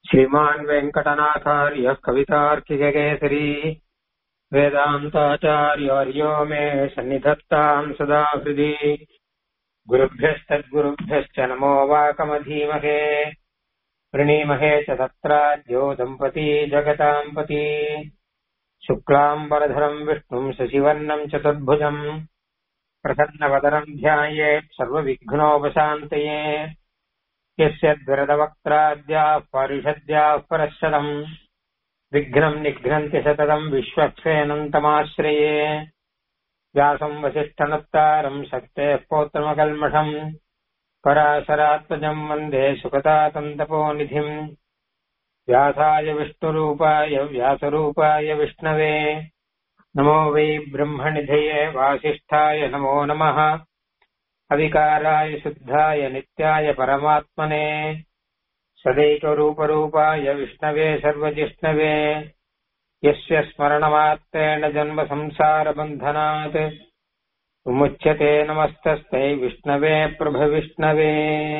श्रीमान् वेङ्कटनाथार्यः कवितार्किककेसरी वेदान्ताचार्यवर्यो मे सन्निधत्ताम् सदा हृदि गुरुभ्यस्तद्गुरुभ्यश्च नमो वाकमधीमहे वृणीमहे च तत्राद्यो दम्पती जगताम् पती शुक्लाम्बरधरम् विष्णुम् शशिवर्णम् चतुर्भुजम् प्रसन्नवदनम् ध्यायेत् सर्वविघ्नोपशान्तये यस्य द्वरदवक्त्राद्याः परिषद्याः परशतम् विघ्नम् निघ्नन्ति सततम् विश्वक्सेनन्तमाश्रये व्यासम् वसिष्ठनत्तारम् शक्तेः पौत्रमकल्मषम् पराशरात्मजम् वन्दे सुखतातन्तपोनिधिम् व्यासाय विष्णुरूपाय व्यासरूपाय विष्णवे नमो वै ब्रह्मनिधये वासिष्ठाय नमो नमः अविकाराय शुद्धाय नित्याय परमात्मने सदैकरूपरूपाय विष्णवे सर्वजिष्णवे यस्य स्मरणमात्रेण जन्मसंसारबन्धनात् विमुच्यते नमस्तस्मै विष्णवे प्रभविष्णवे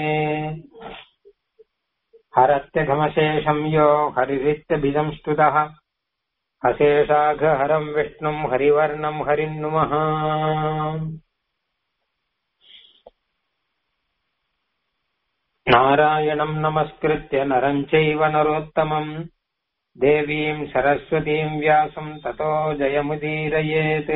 हरत्यघमशेषम् यो हरिरित्यभिजम् स्तुतः अशेषाघहरम् विष्णुम् हरिवर्णम् हरिन्नुमः नारायणम् नमस्कृत्य नरम् चैव नरोत्तमम् தேவீம் சரஸ்வதீம் வியாசம் ததோ ஜயமுதீரயேத்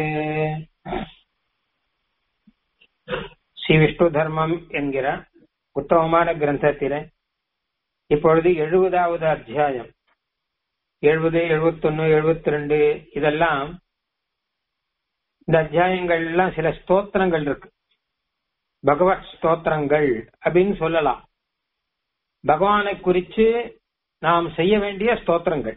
ஸ்ரீ விஷ்ணு தர்மம் என்கிற உத்தமமான கிரந்தத்திலே இப்பொழுது எழுபதாவது அத்தியாயம் எழுபது எழுபத்தொன்னு எழுபத்தி ரெண்டு இதெல்லாம் இந்த அத்தியாயங்கள் எல்லாம் சில ஸ்தோத்திரங்கள் இருக்கு பகவத் ஸ்தோத்திரங்கள் அப்படின்னு சொல்லலாம் பகவானை குறிச்சு நாம் செய்ய வேண்டிய ஸ்தோத்திரங்கள்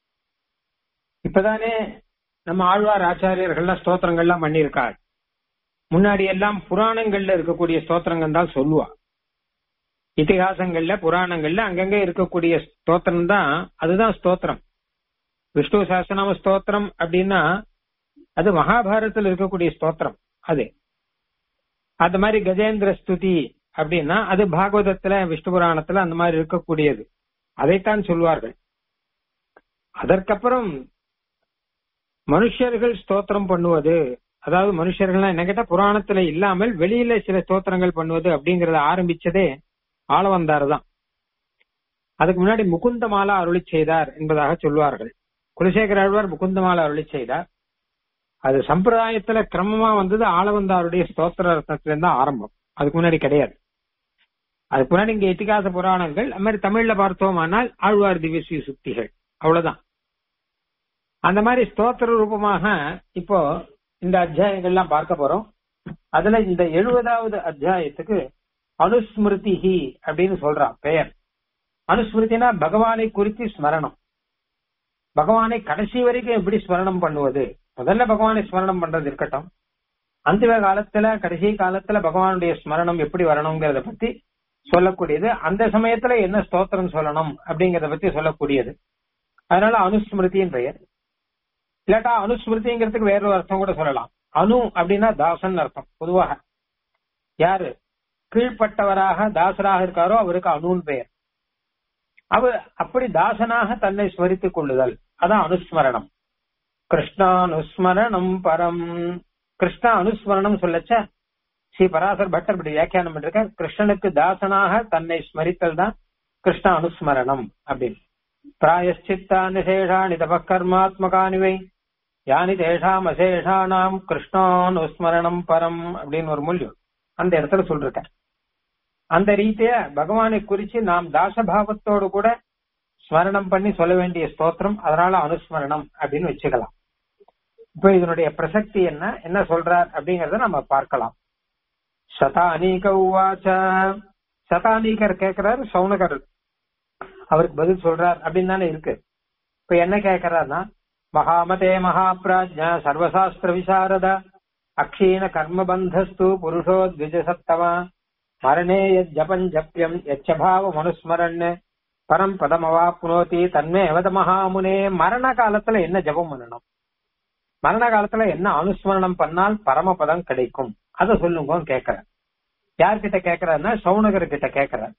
இப்பதானே நம்ம ஆழ்வார் ஆச்சாரியர்கள்லாம் ஸ்தோத்திரங்கள்லாம் பண்ணியிருக்காள் முன்னாடி எல்லாம் புராணங்கள்ல இருக்கக்கூடிய ஸ்தோத்திரங்கள் தான் சொல்லுவா இத்திகாசங்கள்ல புராணங்கள்ல அங்கங்க இருக்கக்கூடிய ஸ்தோத்திரம் தான் அதுதான் ஸ்தோத்திரம் விஷ்ணு சாஸ்திரநாம ஸ்தோத்திரம் அப்படின்னா அது மகாபாரதத்தில் இருக்கக்கூடிய ஸ்தோத்திரம் அது அது மாதிரி கஜேந்திர ஸ்துதி அப்படின்னா அது பாகவதத்துல விஷ்ணு புராணத்துல அந்த மாதிரி இருக்கக்கூடியது அதைத்தான் சொல்வார்கள் அதற்கப்புறம் மனுஷர்கள் ஸ்தோத்திரம் பண்ணுவது அதாவது மனுஷர்கள் என்ன கேட்டா புராணத்துல இல்லாமல் வெளியில சில ஸ்தோத்திரங்கள் பண்ணுவது அப்படிங்கறத ஆரம்பிச்சதே ஆளவந்தார் தான் அதுக்கு முன்னாடி முகுந்தமாலா அருளி செய்தார் என்பதாக சொல்வார்கள் குலசேகர ஆழ்வார் முகுந்தமாலா அருளி செய்தார் அது சம்பிரதாயத்துல கிரமமா வந்தது ஆளவந்தாருடைய ஸ்தோத்திர ரத்னத்துல இருந்தா ஆரம்பம் அதுக்கு முன்னாடி கிடையாது அதுக்கு முன்னாடி இங்க இத்திகாச புராணங்கள் அது மாதிரி தமிழ்ல பார்த்தோமானால் ஆழ்வார் திவ்யஸ்ரீ சுக்திகள் அவ்வளவுதான் அந்த மாதிரி ஸ்தோத்திர ரூபமாக இப்போ இந்த அத்தியாயங்கள்லாம் பார்க்க போறோம் அதுல இந்த எழுபதாவது அத்தியாயத்துக்கு அனுஸ்மிருதிஹி அப்படின்னு சொல்றான் பெயர் அனுஸ்மிருதினா பகவானை குறித்து ஸ்மரணம் பகவானை கடைசி வரைக்கும் எப்படி ஸ்மரணம் பண்ணுவது முதல்ல பகவானை ஸ்மரணம் பண்றது இருக்கட்டும் அந்திம காலத்துல கடைசி காலத்துல பகவானுடைய ஸ்மரணம் எப்படி வரணுங்கிறத பத்தி சொல்லக்கூடியது அந்த சமயத்துல என்ன ஸ்தோத்திரம் சொல்லணும் அப்படிங்கறத பத்தி சொல்லக்கூடியது அதனால அனுஸ்மிருதியின் பெயர் இல்லாட்டா அனுஸ்மிருதிங்கிறதுக்கு வேற ஒரு அர்த்தம் கூட சொல்லலாம் அனு அப்படின்னா தாசன் அர்த்தம் பொதுவாக யாரு கீழ்ப்பட்டவராக தாசராக இருக்காரோ அவருக்கு அணுன்னு பெயர் அவர் அப்படி தாசனாக தன்னை ஸ்மரித்துக் கொள்ளுதல் அதான் அனுஸ்மரணம் கிருஷ்ணானுஸ்மரணம் பரம் கிருஷ்ணா அனுஸ்மரணம் சொல்லச்ச ஸ்ரீ பராசர் பட்டர் இப்படி வியாக்கியானம் பண்ணிருக்கார் கிருஷ்ணனுக்கு தாசனாக தன்னை ஸ்மரித்தல் தான் கிருஷ்ண அனுஸ்மரணம் அப்படின்னு பிராயஷ்சித்தானி சேஷாணி தபக்கர்மாத்மகானிவை யானி தேஷாம் அசேஷானாம் கிருஷ்ணானுஸ்மரணம் பரம் அப்படின்னு ஒரு மூலியம் அந்த இடத்துல சொல்லிருக்க அந்த ரீதிய பகவானை குறிச்சு நாம் தாசபாவத்தோடு கூட ஸ்மரணம் பண்ணி சொல்ல வேண்டிய ஸ்தோத்திரம் அதனால அனுஸ்மரணம் அப்படின்னு வச்சுக்கலாம் இப்ப இதனுடைய பிரசக்தி என்ன என்ன சொல்றார் அப்படிங்கறத நம்ம பார்க்கலாம் சதானீக உவாச்ச சதானீகர் கேட்கிறார் சவுனகர் அவருக்கு பதில் சொல்றார் அப்படின்னு தானே இருக்கு இப்ப என்ன கேட்கிறார்னா மகாமதே மகாபிராஜ்ய சர்வசாஸ்திர விசாரத அக்ஷீண கர்மபந்தஸ்து புருஷோ த்விஜசத்தமா மரணே ஜபம் ஜப்பியம் எச்சபாவ மனுஸ்மரன் பரம் பதமவாப்னோதி தன்மே எவத மகாமுனே மரண காலத்துல என்ன ஜபம் பண்ணணும் மரண காலத்துல என்ன அனுஸ்மரணம் பண்ணால் பரமபதம் கிடைக்கும் அதை சொல்லுங்க கேட்கிறேன் யார்கிட்ட கேட்கிறாருன்னா சவுனகர் கிட்ட கேட்கிறார்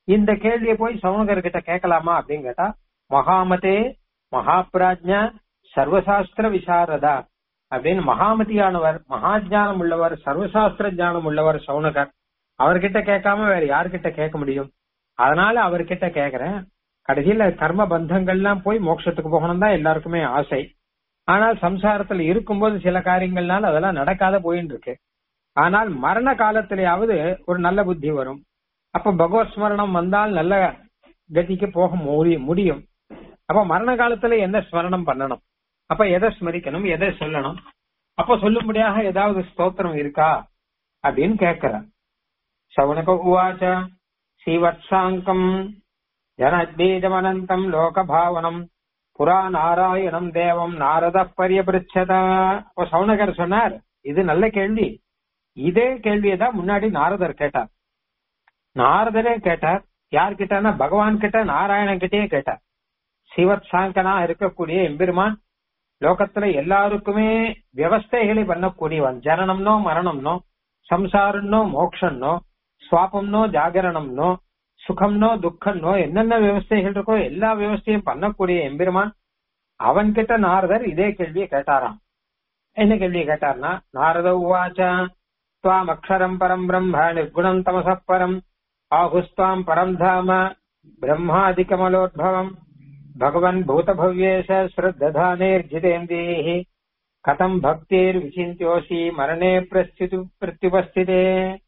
இந்த கேள்வியை போய் சவுனகர் கிட்ட கேட்கலாமா அப்படின்னு கேட்டா மகாமதே மகாபிராஜ்யா சர்வசாஸ்திர விசாரதா அப்படின்னு மகாமதியானவர் மகாஜானம் உள்ளவர் சர்வசாஸ்திர ஞானம் உள்ளவர் சவுனகர் அவர்கிட்ட கேட்காம வேற யார்கிட்ட கேட்க முடியும் அதனால அவர்கிட்ட கேக்குறேன் கடைசியில கர்ம பந்தங்கள்லாம் போய் மோட்சத்துக்கு போகணும் தான் எல்லாருக்குமே ஆசை ஆனால் சம்சாரத்துல இருக்கும்போது சில காரியங்கள்னால அதெல்லாம் நடக்காத போயின்னு இருக்கு ஆனால் மரண காலத்திலேயாவது ஒரு நல்ல புத்தி வரும் அப்ப பகவத் ஸ்மரணம் வந்தால் நல்ல கதிக்கு போக முடி- முடியும் அப்ப மரண காலத்துல என்ன ஸ்மரணம் பண்ணணும் அப்ப எதை ஸ்மரிக்கணும் எதை சொல்லணும் அப்ப சொல்லும்படியாக ஏதாவது ஸ்தோத்திரம் இருக்கா அப்படின்னு கேட்கிறார் சவுனக உவாச்ச ஸ்ரீவத்சாங்கம் ஜனத்பீஜமனந்தம் லோகபாவனம் புரா நாராயணம் தேவம் நாரத பரியபிருச்சதா அப்ப சவுனகர் சொன்னார் இது நல்ல கேள்வி இதே கேள்வியை தான் முன்னாடி நாரதர் கேட்டார் நாரதரே கேட்டார் யார் கிட்டனா பகவான் கிட்ட நாராயணன் கிட்டயே கேட்டார் சிவத் சாங்கனா இருக்கக்கூடிய எம்பெருமான் லோகத்துல எல்லாருக்குமே வியவஸ்தைகளை பண்ணக்கூடியவன் ஜனனம்னோ மரணம்னோ சம்சாரம்னோ மோக்ஷன்னோ சுவாபம்னோ ஜாகரணம்னோ சுகம்னோ துக்கம்னோ என்னென்ன விவஸ்தைகள் இருக்கோ எல்லா விவஸ்தையும் பண்ணக்கூடிய எம்பெருமான் அவன் கிட்ட நாரதர் இதே கேள்வியை கேட்டாராம் என்ன கேள்வியை கேட்டார்னா நாரத உவாச்ச துவாம் அக்ஷரம் பரம் பிரம்ம நிர்குணம் தமச பரம் ஆகுஸ்துவாம் பரம் தாம பிரம்மாதிகமலோத்பவம் भगवन् भूतभव्येश श्रद्धधानेर्जितेन्द्रियैः कथम् भक्तिर्विचिन्त्योऽसि मरणे प्रस्थितु प्रत्युपस्थिते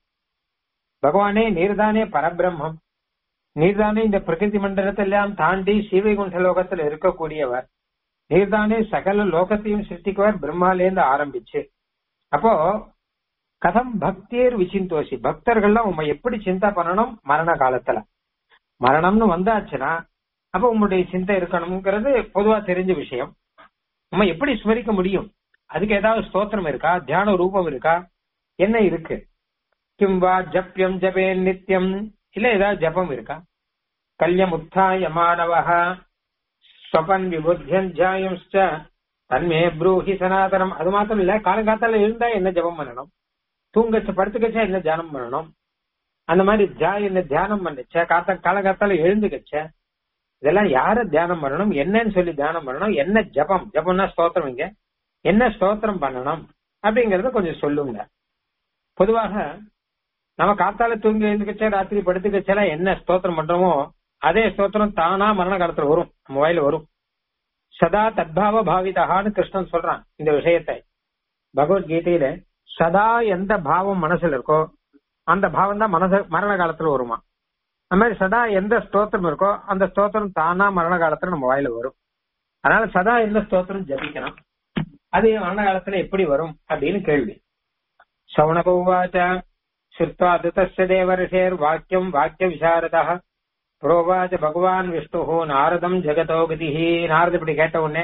பகவானே நீர்தானே பரபிரம்மம் நீர்தானே இந்த பிரகிருதி மண்டலத்தெல்லாம் தாண்டி சீவைகுண்ட லோகத்துல இருக்கக்கூடியவர் நீர்தானே சகல லோகத்தையும் சிருஷ்டிக்கவர் பிரம்மாலேருந்து ஆரம்பிச்சு அப்போ கதம் பக்தியர் விசிந்தோசி பக்தர்கள்லாம் உண்மை எப்படி சிந்தா பண்ணணும் மரண காலத்துல மரணம்னு வந்தாச்சுன்னா அப்ப உங்களுடைய சிந்தை இருக்கணுங்கிறது பொதுவா தெரிஞ்ச விஷயம் நம்ம எப்படி ஸ்மரிக்க முடியும் அதுக்கு ஏதாவது ஸ்தோத்திரம் இருக்கா தியான ரூபம் இருக்கா என்ன இருக்கு கிம்பா ஜப்யம் ஜபே நித்தியம் இல்ல ஏதாவது ஜபம் இருக்கா கல்யம் உத்தாய மாணவஹ ஸ்வபன் விபுத்தியன் ஜாயம்ச்ச தன்மே ப்ரூஹி சனாதனம் அது மாத்திரம் இல்ல காலங்காத்தால இருந்தா என்ன ஜபம் பண்ணணும் தூங்கச்ச படுத்துக்கச்சா என்ன தியானம் பண்ணணும் அந்த மாதிரி ஜா என்ன தியானம் பண்ணுச்ச காத்த காலங்காத்தால எழுந்துக்கச்ச இதெல்லாம் யார தியானம் பண்ணணும் என்னன்னு சொல்லி தியானம் பண்ணணும் என்ன ஜபம் ஜபம்னா ஸ்தோத்திரம் இங்க என்ன ஸ்தோத்திரம் பண்ணணும் அப்படிங்கறத கொஞ்சம் சொல்லுங்க பொதுவாக நம்ம காத்தால தூங்கி எழுந்துக்கச்சா ராத்திரி படுத்துக்கச்செல்லாம் என்ன ஸ்தோத்திரம் பண்றோமோ அதே ஸ்தோத்திரம் தானா மரண காலத்துல வரும் நம்ம வாயில வரும் சதா தத்பாவ பாவிதகான்னு கிருஷ்ணன் சொல்றான் இந்த விஷயத்தை பகவத்கீதையில சதா எந்த பாவம் மனசுல இருக்கோ அந்த பாவம் தான் மனசு மரண காலத்துல வருமா அந்த மாதிரி சதா எந்த ஸ்தோத்திரம் இருக்கோ அந்த ஸ்தோத்திரம் தானா மரண காலத்துல நம்ம வாயில வரும் அதனால சதா எந்த ஸ்தோத்திரம் ஜபிக்கணும் அது மரண காலத்துல எப்படி வரும் அப்படின்னு கேள்வி சவுனகோவாச்ச ஸ்ருத்வா துதஸ்ய தேவரிஷேர் வாக்கியம் வாக்கிய விசாரதா புரோவாச்ச பகவான் விஷ்ணு நாரதம் ஜெகதோ கதிஹி நாரத இப்படி கேட்ட உடனே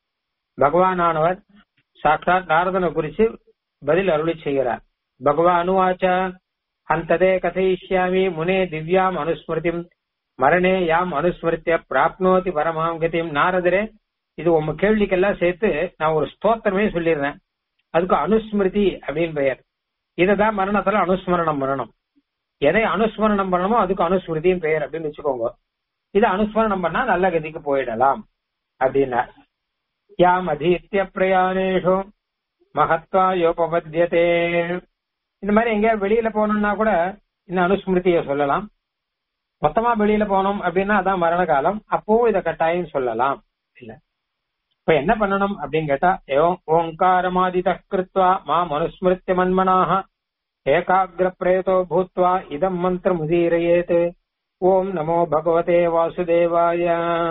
பகவானானவர் சாட்சாத் நாரதனை குறிச்சு பதில் அருளி செய்கிறார் பகவானுவாச்ச அந்ததே கதையிஷ்யாமி முனே திவ்யாம் அனுஸ்மிருதிம் மரணே யாம் அனுஸ்மிருத்திய பிராப்னோதி பரமாம் கதியும் நாரதரே இது உங்க கேள்விக்கெல்லாம் சேர்த்து நான் ஒரு ஸ்தோத்திரமே சொல்லிடுறேன் அதுக்கு அனுஸ்மிருதி அப்படின்னு பெயர் இததான் மரணத்துல அனுஸ்மரணம் பண்ணணும் எதை அனுஸ்மரணம் பண்ணணுமோ அதுக்கு அனுஸ்மிருதியும் பெயர் அப்படின்னு வச்சுக்கோங்க இதை அனுஸ்மரணம் பண்ணா நல்ல கதிக்கு போயிடலாம் அப்படின்னா யாம் அதீத்திய பிரயாணேஷு மகத்வா யோபபத்தியதே இந்த மாதிரி எங்கேயாவது வெளியில போகணும்னா கூட இந்த அனுஸ்மிருதியை சொல்லலாம் மொத்தமா வெளியில போனோம் அப்படின்னா அதான் மரண காலம் அப்போ இத கட்டாயம் சொல்லலாம் இல்ல இப்ப என்ன பண்ணணும் அப்படின்னு கேட்டா ஏவம் ஓங்காரமாதித கிருத்வா மா மனுஸ்மிருத்திய மன்மனாக ஏகாகிர பிரேதோ பூத்வா இதம் மந்திரம் உதீரயேத் ஓம் நமோ பகவதே வாசுதேவாய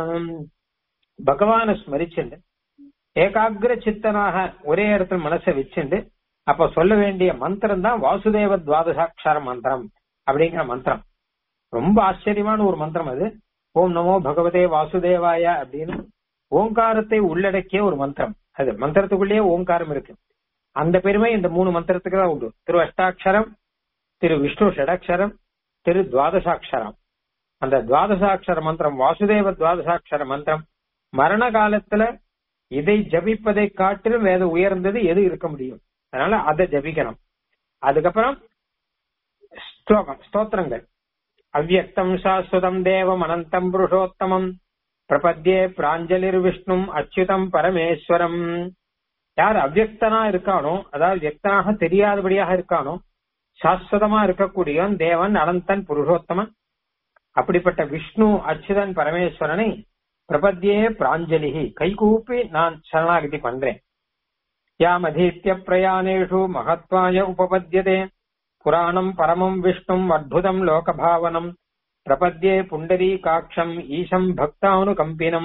பகவான ஸ்மரிச்சுண்டு ஏகாகிர சித்தனாக ஒரே இடத்துல மனசை வச்சுண்டு அப்ப சொல்ல வேண்டிய மந்திரம் தான் வாசுதேவ துவாதசாட்சார மந்திரம் அப்படிங்கிற மந்திரம் ரொம்ப ஆச்சரியமான ஒரு மந்திரம் அது ஓம் நமோ பகவதே வாசுதேவாய அப்படின்னு ஓங்காரத்தை உள்ளடக்கிய ஒரு மந்திரம் அது மந்திரத்துக்குள்ளேயே ஓங்காரம் இருக்கு அந்த பெருமை இந்த மூணு மந்திரத்துக்கு தான் உண்டு திரு அஷ்டாட்சரம் திரு விஷ்ணு ஷடாட்சரம் திரு துவாதசாட்சரம் அந்த துவாதசாட்சர மந்திரம் வாசுதேவ துவாதசாட்சர மந்திரம் மரண காலத்துல இதை ஜபிப்பதை காட்டிலும் வேத உயர்ந்தது எது இருக்க முடியும் அதனால அதை ஜபிக்கணும் அதுக்கப்புறம் ஸ்லோகம் ஸ்தோத்திரங்கள் அவ்வக்தம் சாஸ்வதம் தேவம் அனந்தம் புருஷோத்தமம் பிரபத்யே பிராஞ்சலிர் விஷ்ணும் அச்சுதம் பரமேஸ்வரம் யார் அவ்வக்தனா இருக்கானோ அதாவது வியக்தனாக தெரியாதபடியாக இருக்கானோ சாஸ்வதமா இருக்கக்கூடியவன் தேவன் அனந்தன் புருஷோத்தமன் அப்படிப்பட்ட விஷ்ணு அச்சுதன் பரமேஸ்வரனை பிரபத்யே பிராஞ்சலிகி கைகூப்பி நான் சரணாகதி பண்றேன் யாமதீத்திய பிரயாணேஷு மகத்வாய உபபத்யதே புராணம் பரமம் விஷ்ணும் அத்புதம் லோகபாவனம் பிரபத்யே புண்டரீகாட்சம் ஈசம் பக்தானுகம்பினம்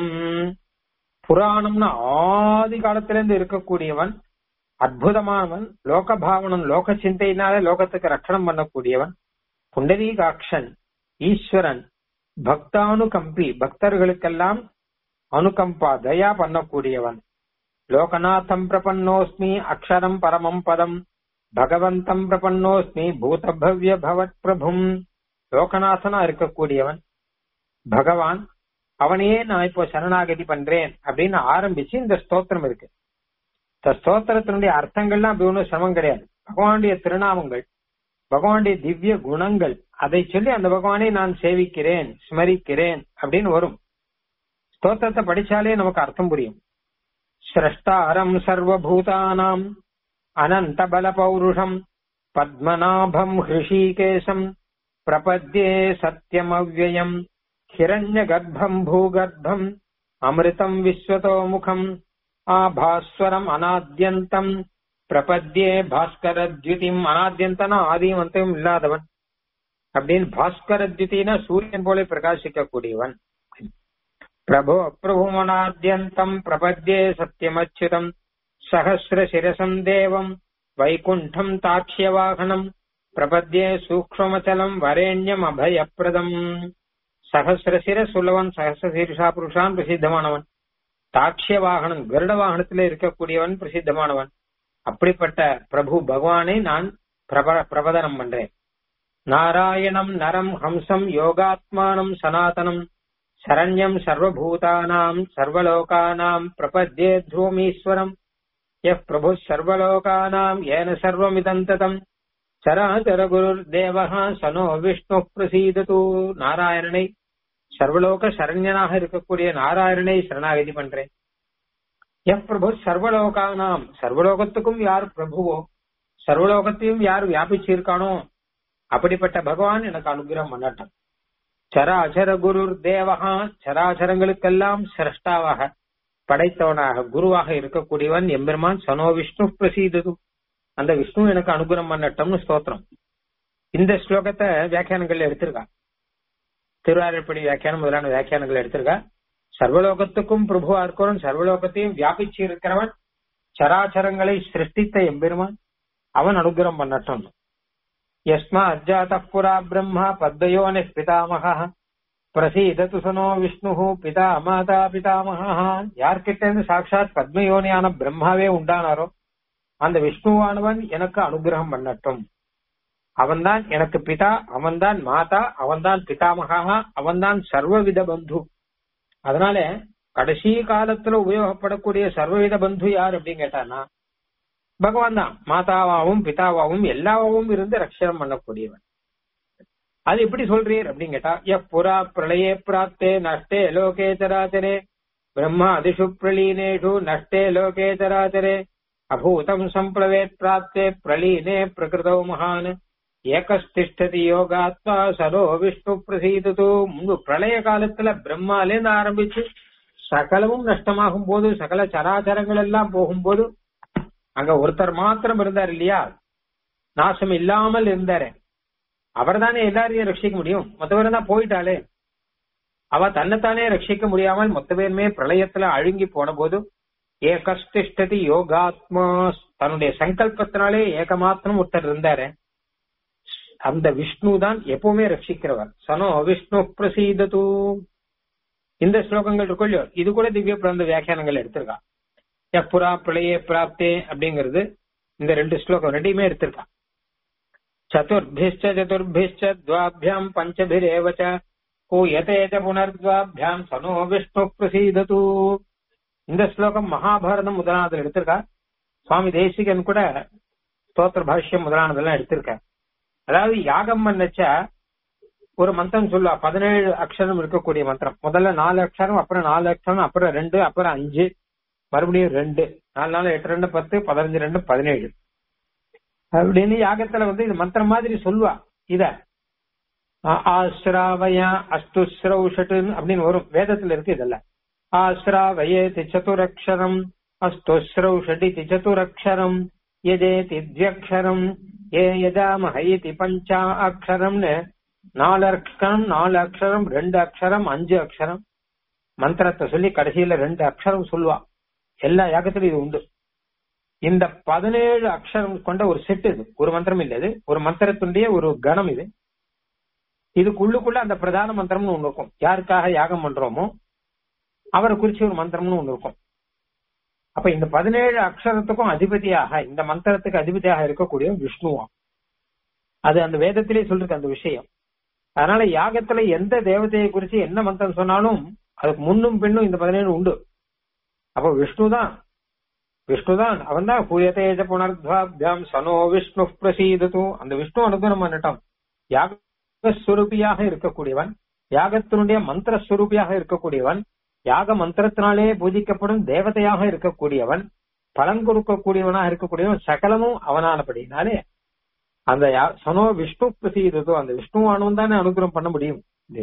புராணம்னு ஆதி காலத்திலிருந்து இருக்கக்கூடியவன் அற்புதமானவன் லோகபாவனம் லோக சிந்தையினால லோகத்துக்கு ரட்சணம் பண்ணக்கூடியவன் புண்டரீகாட்சன் ஈஸ்வரன் பக்தானுகம்பி பக்தர்களுக்கெல்லாம் அனுகம்பா தயா பண்ணக்கூடியவன் லோகநாதம் பிரபன்னோஸ்மி அக்ஷரம் பரமம் பதம் பகவந்தம் பிரபன்னோஸ்மி பூதபவ்ய பவத் பிரபும் லோகநாதனா இருக்கக்கூடியவன் பகவான் அவனையே நான் இப்போ சரணாகதி பண்றேன் அப்படின்னு ஆரம்பிச்சு இந்த ஸ்தோத்திரம் இருக்கு இந்த ஸ்தோத்திரத்தினுடைய அர்த்தங்கள்லாம் அப்படி ஒன்றும் சிரமம் கிடையாது பகவானுடைய திருநாமங்கள் பகவானுடைய திவ்ய குணங்கள் அதை சொல்லி அந்த பகவானை நான் சேவிக்கிறேன் ஸ்மரிக்கிறேன் அப்படின்னு வரும் ஸ்தோத்திரத்தை படிச்சாலே நமக்கு அர்த்தம் புரியும் சிரஷ்டாரம் சர்வபூதானாம் அனந்த பல பௌருஷம் பத்மநாபம் ஹிருஷிகேசம் பிரபத்யே சத்யமவ்யயம் ஹிரண்ய கர்ப்பம் பூகர்ப்பம் அமிர்தம் விஸ்வதோமுகம் ஆபாஸ்வரம் அநாத்யந்தம் பிரபத்யே பாஸ்கரத்யுதிம் அநாத்யந்தனா ஆதியும் அந்தமும் இல்லாதவன் அப்படின்னு பாஸ்கரத்யுதினா சூரியன் போல பிரகாசிக்கக்கூடியவன் பிரபோ பிரபுமனாத்யந்தம் பிரபத்யே சத்தியமச்சுதம் சகசிர சிரசம் தேவம் வைகுண்டம் தாட்சியவாகனம் பிரபத்யே சூக்ஷ்மச்சலம் வரேண்யம் அபயப்பிரதம் சகசிரசிர சுல்லவன் சகசிரசீர்ஷா புருஷான் பிரசித்தமானவன் தாட்சிய வாகனம் கருட வாகனத்திலே இருக்கக்கூடியவன் பிரசித்தமானவன் அப்படிப்பட்ட பிரபு பகவானை நான் பிரப பிரபதனம் பண்றேன் நாராயணம் நரம் ஹம்சம் யோகாத்மானம் சனாதனம் சரண்யம் சர்வபூதானாம் சர்வலோகானாம் பிரபத்யே த்ரூமீஸ்வரம் யः பிரபு சர்வலோகானாம் ஏன சர்வமிதந்ததம் சராச்சர குருர் தேவஹ சனோ விஷ்ணு பிரசீதது நாராயணனை சர்வலோக சரண்யனாக இருக்கக்கூடிய நாராயணனை சரணாகதி பண்றேன் எப் பிரபு சர்வலோகானாம் சர்வலோகத்துக்கும் யார் பிரபுவோ சர்வலோகத்தையும் யார் வியாபிச்சிருக்கானோ அப்படிப்பட்ட பகவான் எனக்கு அனுகிரகம் பண்ணட்டும் சராச்சர குருர் தேவகா சராச்சரங்களுக்கெல்லாம் சிரஷ்டாவாக படைத்தவனாக குருவாக இருக்கக்கூடியவன் எம்பெருமான் சனோ விஷ்ணு பிரசீதது அந்த விஷ்ணு எனக்கு அனுகிரகம் பண்ணட்டும்னு ஸ்தோத்திரம் இந்த ஸ்லோகத்தை வியாக்கியானங்கள்ல எடுத்திருக்கா திருவாரூர்படி வியாக்கியானம் முதலான வியாக்கியானங்கள் எடுத்திருக்கா சர்வலோகத்துக்கும் பிரபுவா இருக்கிறவன் சர்வலோகத்தையும் வியாபிச்சு இருக்கிறவன் சராச்சரங்களை சிருஷ்டித்த எம்பெருமான் அவன் அனுகிரகம் பண்ணட்டும் யஸ்மா அஜாத புரா பிரம்மா பத்மயோனி பிதாமக பிரசீதத்து சனோ விஷ்ணு பிதா மாதா பிதாமகா யார்கிட்ட இருந்து சாட்சாத் பத்மயோனியான பிரம்மாவே உண்டானாரோ அந்த விஷ்ணுவானவன் எனக்கு அனுகிரகம் பண்ணட்டும் அவன்தான் எனக்கு பிதா அவன்தான் மாதா அவன்தான் பிதாமகா அவன்தான் சர்வவித பந்து அதனால கடைசி காலத்துல உபயோகப்படக்கூடிய சர்வவித பந்து யார் அப்படின்னு கேட்டானா பகவான் தான் மாதாவாவும் பிதாவாவும் எல்லாவாவும் இருந்து ரட்சணம் பண்ணக்கூடியவன் அது எப்படி சொல்றீர் அப்படின்னு கேட்டா எப்புறா பிரளயே பிராப்தே நஷ்டே லோகே சராச்சரே பிரம்மா அதிஷு பிரலீனேஷு நஷ்டே லோகே சராச்சரே அபூதம் சம்பிளவேத் பிராப்தே பிரலீனே பிரகிருதோ மகான் ஏகஸ்திஷ்டதி யோகாத்மா சரோ விஷ்ணு பிரசீதது முன்பு பிரளய காலத்துல பிரம்மாலேருந்து ஆரம்பிச்சு சகலமும் நஷ்டமாகும் போது சகல சராச்சரங்கள் எல்லாம் போகும்போது அங்க ஒருத்தர் மாத்திரம் இருந்தார் இல்லையா நாசம் இல்லாமல் இருந்தாரு அவர் தானே எல்லாரையும் ரட்சிக்க முடியும் மொத்த தான் போயிட்டாளே அவ தன்னைத்தானே ரட்சிக்க முடியாமல் மொத்த பேருமே பிரளயத்துல அழுங்கி போன போது ஏகஸ்திஷ்டதி யோகாத்மா தன்னுடைய சங்கல்பத்தினாலே ஏகமாத்திரம் ஒருத்தர் இருந்தாரு அந்த விஷ்ணு தான் எப்பவுமே ரட்சிக்கிறவர் சனோ விஷ்ணு பிரசீதது இந்த ஸ்லோகங்கள் இருக்கும் இல்லையோ இது கூட திவ்ய பிறந்த வியாக்கியானங்கள் எடுத்திருக்கா எப்புறா பிரளய பிராப்தே அப்படிங்கிறது இந்த ரெண்டு ஸ்லோகம் ரெண்டையுமே எடுத்திருக்கா சதுர்பிஷ்ட சதுர்பிஷ்ட துவாபியாம் பஞ்சபிரேவ ச கூயதே ச புனர்துவாபியாம் சனோ விஷ்ணு பிரசீதது இந்த ஸ்லோகம் மகாபாரதம் முதலானதுல எடுத்திருக்கா சுவாமி தேசிகன் கூட ஸ்தோத்திர பாஷ்யம் முதலானதெல்லாம் எடுத்திருக்க அதாவது யாகம் பண்ணச்சா ஒரு மந்திரம் சொல்லுவா பதினேழு அக்ஷரம் இருக்கக்கூடிய மந்திரம் முதல்ல நாலு அக்ஷரம் அப்புறம் நாலு அக்ஷரம் அப்புறம் ரெண்டு அப்புறம் அஞ்சு மறுபடியும் ரெண்டு நாலு நாலு எட்டு ரெண்டு பத்து பதினஞ்சு ரெண்டு பதினேழு அப்படின்னு யாகத்துல வந்து இது மந்திரம் மாதிரி சொல்லுவா இத ஆ- ஆஸ்ராவய அஸ்துஸ்ரௌஷட்டுன்னு அப்படின்னு வரும் வேதத்துல இருக்கு இதெல்லாம் ஆஸ்ராவயேதி சதுரக்ஷரம் அஸ்துஸ்ரௌஷடிதி சதுரக்ஷரம் எதேதி திவ்யக்ஷரம் ஏ யஜாமஹ இதி பஞ்சா அக்ஷரம்னு நாலு அக்ஷரம் நாலு அக்ஷரம் ரெண்டு அக்ஷரம் அஞ்சு அக்ஷரம் மந்திரத்தை சொல்லி கடைசியில ரெண்டு அக்ஷரம் சொல்லுவா எல்லா யாகத்திலும் இது உண்டு இந்த பதினேழு அக்ஷரம் கொண்ட ஒரு செட் இது ஒரு மந்திரம் இல்ல இது ஒரு மந்திரத்தினுடைய ஒரு கணம் இது இதுக்குள்ளுக்குள்ள அந்த பிரதான மந்திரம்னு ஒண்ணு இருக்கும் யாருக்காக யாகம் பண்றோமோ அவரை குறிச்சு ஒரு மந்திரம்னு ஒண்ணு இருக்கும் அப்ப இந்த பதினேழு அக்ஷரத்துக்கும் அதிபதியாக இந்த மந்திரத்துக்கு அதிபதியாக இருக்கக்கூடிய விஷ்ணுவா அது அந்த வேதத்திலே சொல்லிருக்கு அந்த விஷயம் அதனால யாகத்துல எந்த தேவதையை குறிச்சு என்ன மந்திரம் சொன்னாலும் அதுக்கு முன்னும் பின்னும் இந்த பதினேழு உண்டு அப்ப விஷ்ணு தான் விஷ்ணு தான் அவன் தான் பூயதேஜ புனர்த்வாபியாம் சனோ விஷ்ணு பிரசீதத்து அந்த விஷ்ணு அனுகிரம் பண்ணட்டும் யாகஸ்வரூபியாக இருக்கக்கூடியவன் யாகத்தினுடைய மந்திரஸ்வரூபியாக இருக்கக்கூடியவன் யாக மந்திரத்தினாலே பூஜிக்கப்படும் தேவதையாக இருக்கக்கூடியவன் பலன் கொடுக்கக்கூடியவனாக இருக்கக்கூடியவன் சகலமும் அவனானபடினாலே அந்த யா- சனோ விஷ்ணு பிரசீதத்தோ அந்த விஷ்ணுவானவன் தானே அனுகிரகம் பண்ண முடியும்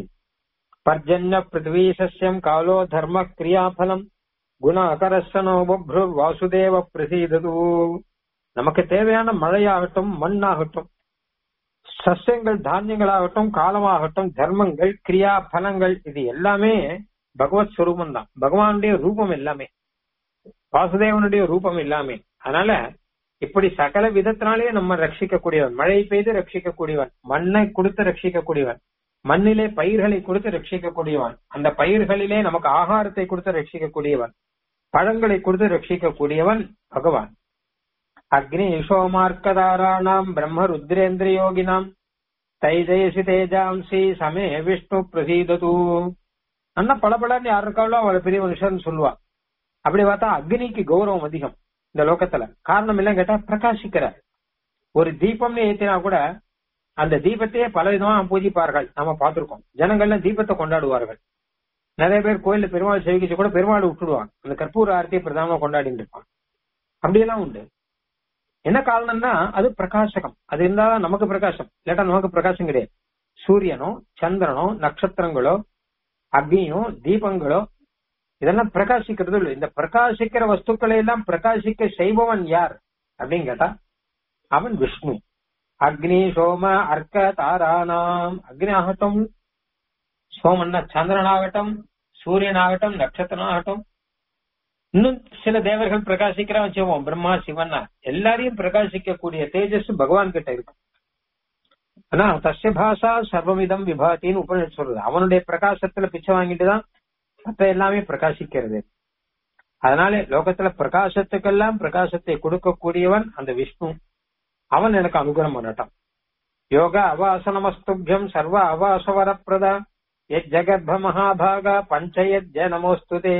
பர்ஜன்ய பிருத்வி சஸ்யம் காலோ தர்ம கிரியாபலம் குணாகரசனோ பப்ரு வாசுதேவ பிரசீதது நமக்கு தேவையான மழையாகட்டும் மண்ணாகட்டும் சஸ்யங்கள் தானியங்களாகட்டும் காலமாகட்டும் தர்மங்கள் கிரியா பலங்கள் இது எல்லாமே பகவத் ஸ்வரூபம் தான் பகவானுடைய ரூபம் எல்லாமே வாசுதேவனுடைய ரூபம் எல்லாமே அதனால இப்படி சகல விதத்தினாலே நம்ம ரட்சிக்கக்கூடியவன் மழை பெய்து ரட்சிக்கக்கூடியவன் மண்ணை கொடுத்து ரட்சிக்கக்கூடியவன் மண்ணிலே பயிர்களை கொடுத்து ரட்சிக்கக்கூடியவன் அந்த பயிர்களிலே நமக்கு ஆகாரத்தை கொடுத்து ரட்சிக்கக்கூடியவன் பழங்களை கொடுத்து ரட்சிக்கக்கூடியவன் பகவான் அக்னி சோமார்க்கதாராணாம் பிரம்ம ருத்ரேந்திர யோகினாம் தைஜயசி தேஜாம்சி சமே விஷ்ணு பிரசீதது அண்ணா பளபளன்னு யார் இருக்காளோ அவளை பெரிய மனுஷன் சொல்லுவா அப்படி பார்த்தா அக்னிக்கு கௌரவம் அதிகம் இந்த லோகத்துல காரணம் இல்லைன்னு கேட்டா பிரகாசிக்கிறார் ஒரு தீபம்னு ஏத்தினா கூட அந்த தீபத்தையே பல விதமா பூஜிப்பார்கள் நாம பார்த்திருக்கோம் ஜனங்கள்லாம் தீபத்தை கொண்டாடுவார்கள் நிறைய பேர் கோயில்ல பெருமாள் சேவிக்கிச்சு கூட பெருமாள் விட்டுடுவாங்க அந்த கற்பூர ஆரத்தியை பிரதானமா கொண்டாடிட்டு இருப்பாங்க அப்படியெல்லாம் உண்டு என்ன காரணம்னா அது பிரகாசகம் அது இருந்தாதான் நமக்கு பிரகாசம் இல்லாட்டா நமக்கு பிரகாசம் கிடையாது சூரியனோ சந்திரனோ நட்சத்திரங்களோ அக்னியோ தீபங்களோ இதெல்லாம் பிரகாசிக்கிறது இல்லை இந்த பிரகாசிக்கிற வஸ்துக்களை எல்லாம் பிரகாசிக்க செய்பவன் யார் அப்படின்னு கேட்டா அவன் விஷ்ணு அக்னி சோம அர்க்க தாரானாம் அக்னி ஆகட்டும் சோமன்னா சந்திரன் ஆகட்டும் சூரியன் ஆகட்டும் நட்சத்திரம் ஆகட்டும் இன்னும் சில தேவர்கள் பிரகாசிக்கிறா வச்சுவோம் பிரம்மா சிவன்னா எல்லாரையும் பிரகாசிக்கக்கூடிய தேஜஸ் பகவான் கிட்ட இருக்கு ஆனா தஸ்ய பாஷா சர்வமிதம் விபாத்தின்னு உபநிஷத் சொல்றது அவனுடைய பிரகாசத்துல பிச்சை வாங்கிட்டு தான் மத்த எல்லாமே பிரகாசிக்கிறது அதனால லோகத்துல பிரகாசத்துக்கெல்லாம் பிரகாசத்தை கொடுக்கக்கூடியவன் அந்த விஷ்ணு அவன் எனக்கு அனுகிரகம் பண்ணட்டான் யோக அவாசனமஸ்துபியம் சர்வ அவாசவரப்பிரதா எத் ஜகர்ப்ப மகாபாகா பஞ்சயத்ய நமோஸ்துதே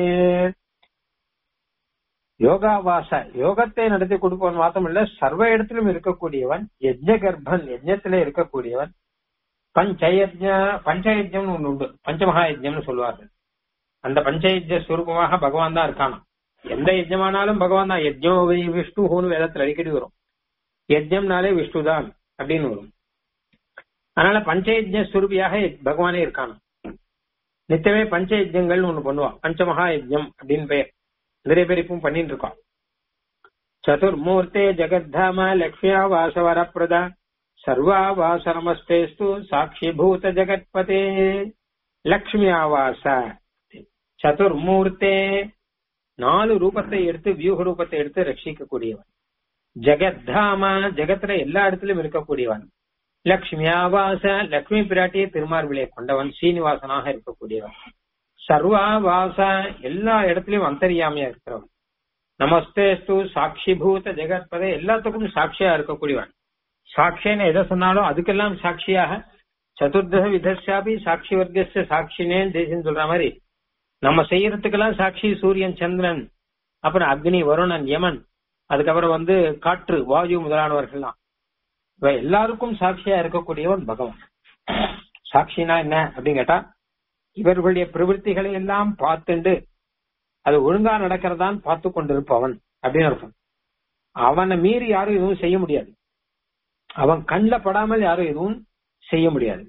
யோகாவாச யோகத்தை நடத்தி கொடுப்பவன் மாத்திரம் இல்ல சர்வ இடத்திலும் இருக்கக்கூடியவன் யஜ்ஞ கர்ப்பன் யஜ்ஞத்திலே இருக்கக்கூடியவன் பஞ்சயஜ்ஞ பஞ்சயஜ்ஞம் ஒண்ணு உண்டு பஞ்சமகா யஜ்ஞம்னு சொல்லுவார்கள் அந்த பஞ்சயஜ்ஞ ஸ்வரூபமாக பகவான் தான் இருக்கானா எந்த யஜ்ஞமானாலும் பகவான் தான் யஜ்ஞோ வை விஷ்ணுன்னு வேதத்துல அடிக்கடி வரும் யஜ்ஞம்னாலே விஷ்ணு தான் அப்படின்னு வரும் அதனால பஞ்சயஜ்ஞ ஸ்வரூபியாக பகவானே இருக்கானா நித்தமே பஞ்சயஜ்ஞங்கள் ஒண்ணு பண்ணுவான் பஞ்சமகா யஜ்ஞம் அப்படின்னு பெயர் நிறைய பேர் இப்பவும் பண்ணிட்டு இருக்கோம் சதுர்மூர்த்தே ஜெகத்தாம லக்ஷ்மியா வாசவரப்பிரதா சர்வா வாசனமஸ்தேஸ்து சாட்சிபூத ஜெகத்பதே லக்ஷ்மி ஆவாச சதுர்மூர்த்தே நாலு ரூபத்தை எடுத்து வியூக ரூபத்தை எடுத்து ரட்சிக்கக்கூடியவன் ஜெகத்தாம ஜெகத்துல எல்லா இடத்திலும் இருக்கக்கூடியவன் லக்ஷ்மி ஆவாச லக்ஷ்மி பிராட்டியை திருமார்பிலே கொண்டவன் சீனிவாசனாக இருக்கக்கூடியவன் சர்வா வாச எல்லா இடத்துலயும் அந்தரியாமையா இருக்கிறவன் நமஸ்தேஸ்து சாட்சிபூத ஜெகத்பதே எல்லாத்துக்கும் சாட்சியா இருக்கக்கூடியவன் சாட்சின்னு எதை சொன்னாலும் அதுக்கெல்லாம் சாட்சியாக சதுர்தச விதர்ஷாபி சாட்சி வர்க்கஸ்ய சாட்சினே தேசின்னு சொல்ற மாதிரி நம்ம செய்யறதுக்கெல்லாம் சாட்சி சூரியன் சந்திரன் அப்புறம் அக்னி வருணன் யமன் அதுக்கப்புறம் வந்து காற்று வாயு முதலானவர்கள்லாம் இவ எல்லாருக்கும் சாட்சியா இருக்கக்கூடியவன் பகவான் சாட்சினா என்ன அப்படின்னு கேட்டா இவர்களுடைய பிரவൃத்திகளை எல்லாம் பார்த்துண்டு அது ஒழுங்கா நடக்கிறதான் பார்த்து கொண்டிருப்பவன் அப்படின்னு அர்த்தம் அவனை மீறி யாரும் எதுவும் செய்ய முடியாது அவன் கண்ணில் படாமல் யாரும் எதுவும் செய்ய முடியாது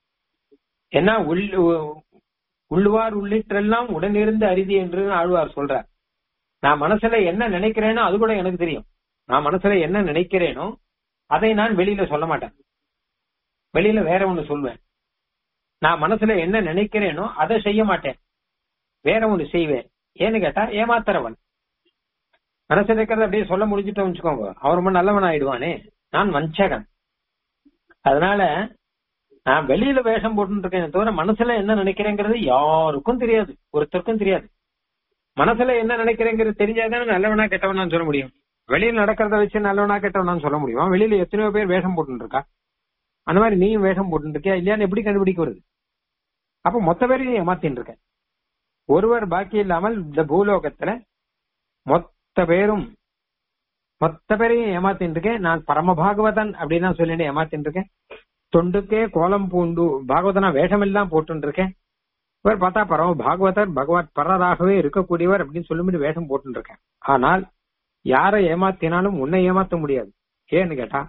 ஏன்னா உள் உள்ளுவார் உள்ளிட்டெல்லாம் உடனிருந்து அரிதி என்று ஆழ்வார் சொல்றார் நான் மனசுல என்ன நினைக்கிறேனோ அது கூட எனக்கு தெரியும் நான் மனசுல என்ன நினைக்கிறேனோ அதை நான் வெளியில சொல்ல மாட்டேன் வெளியில வேற ஒண்ணு சொல்வேன் நான் மனசுல என்ன நினைக்கிறேனோ அதை செய்ய மாட்டேன் வேற ஒண்ணு செய்வேன் ஏன்னு கேட்டா ஏமாத்துறவன் மனசுல இருக்கிறத அப்படியே சொல்ல முடிஞ்சிட்டோம் வச்சுக்கோங்க அவன் ரொம்ப நல்லவன் ஆயிடுவானே நான் வஞ்சகன் அதனால நான் வெளியில வேஷம் போட்டு இருக்கேன் தவிர மனசுல என்ன நினைக்கிறேங்கிறது யாருக்கும் தெரியாது ஒருத்தருக்கும் தெரியாது மனசுல என்ன நினைக்கிறேங்கிறது தெரிஞ்சாதானே நல்லவனா கெட்டவனான்னு சொல்ல முடியும் வெளியில நடக்கிறத வச்சு நல்லவனா கெட்டவனான்னு சொல்ல முடியுமா வெளியில எத்தனையோ பேர் வேஷம் போட்டு இருக்கா அந்த மாதிரி நீயும் வேஷம் போட்டு இருக்கியா இல்லையான்னு எப்படி கண்டுபிடிக்க வருது அப்ப மொத்த பேரையும் ஏமாத்தின்னு இருக்க ஒருவர் பாக்கி இல்லாமல் இந்த பூலோகத்துல மொத்த பேரும் மொத்த பேரையும் ஏமாத்தின்னு இருக்கேன் நான் பரம பாகவதன் அப்படின்னு தான் சொல்லிட்டு ஏமாத்தின்னு இருக்கேன் தொண்டுக்கே கோலம் பூண்டு பாகவதனா வேஷம் எல்லாம் போட்டு இருக்கேன் இவர் பார்த்தா பரம பாகவதர் பகவத் பரராகவே இருக்கக்கூடியவர் அப்படின்னு சொல்லும்போது வேஷம் போட்டு இருக்கேன் ஆனால் யாரை ஏமாத்தினாலும் உன்னை ஏமாத்த முடியாது ஏன்னு கேட்டா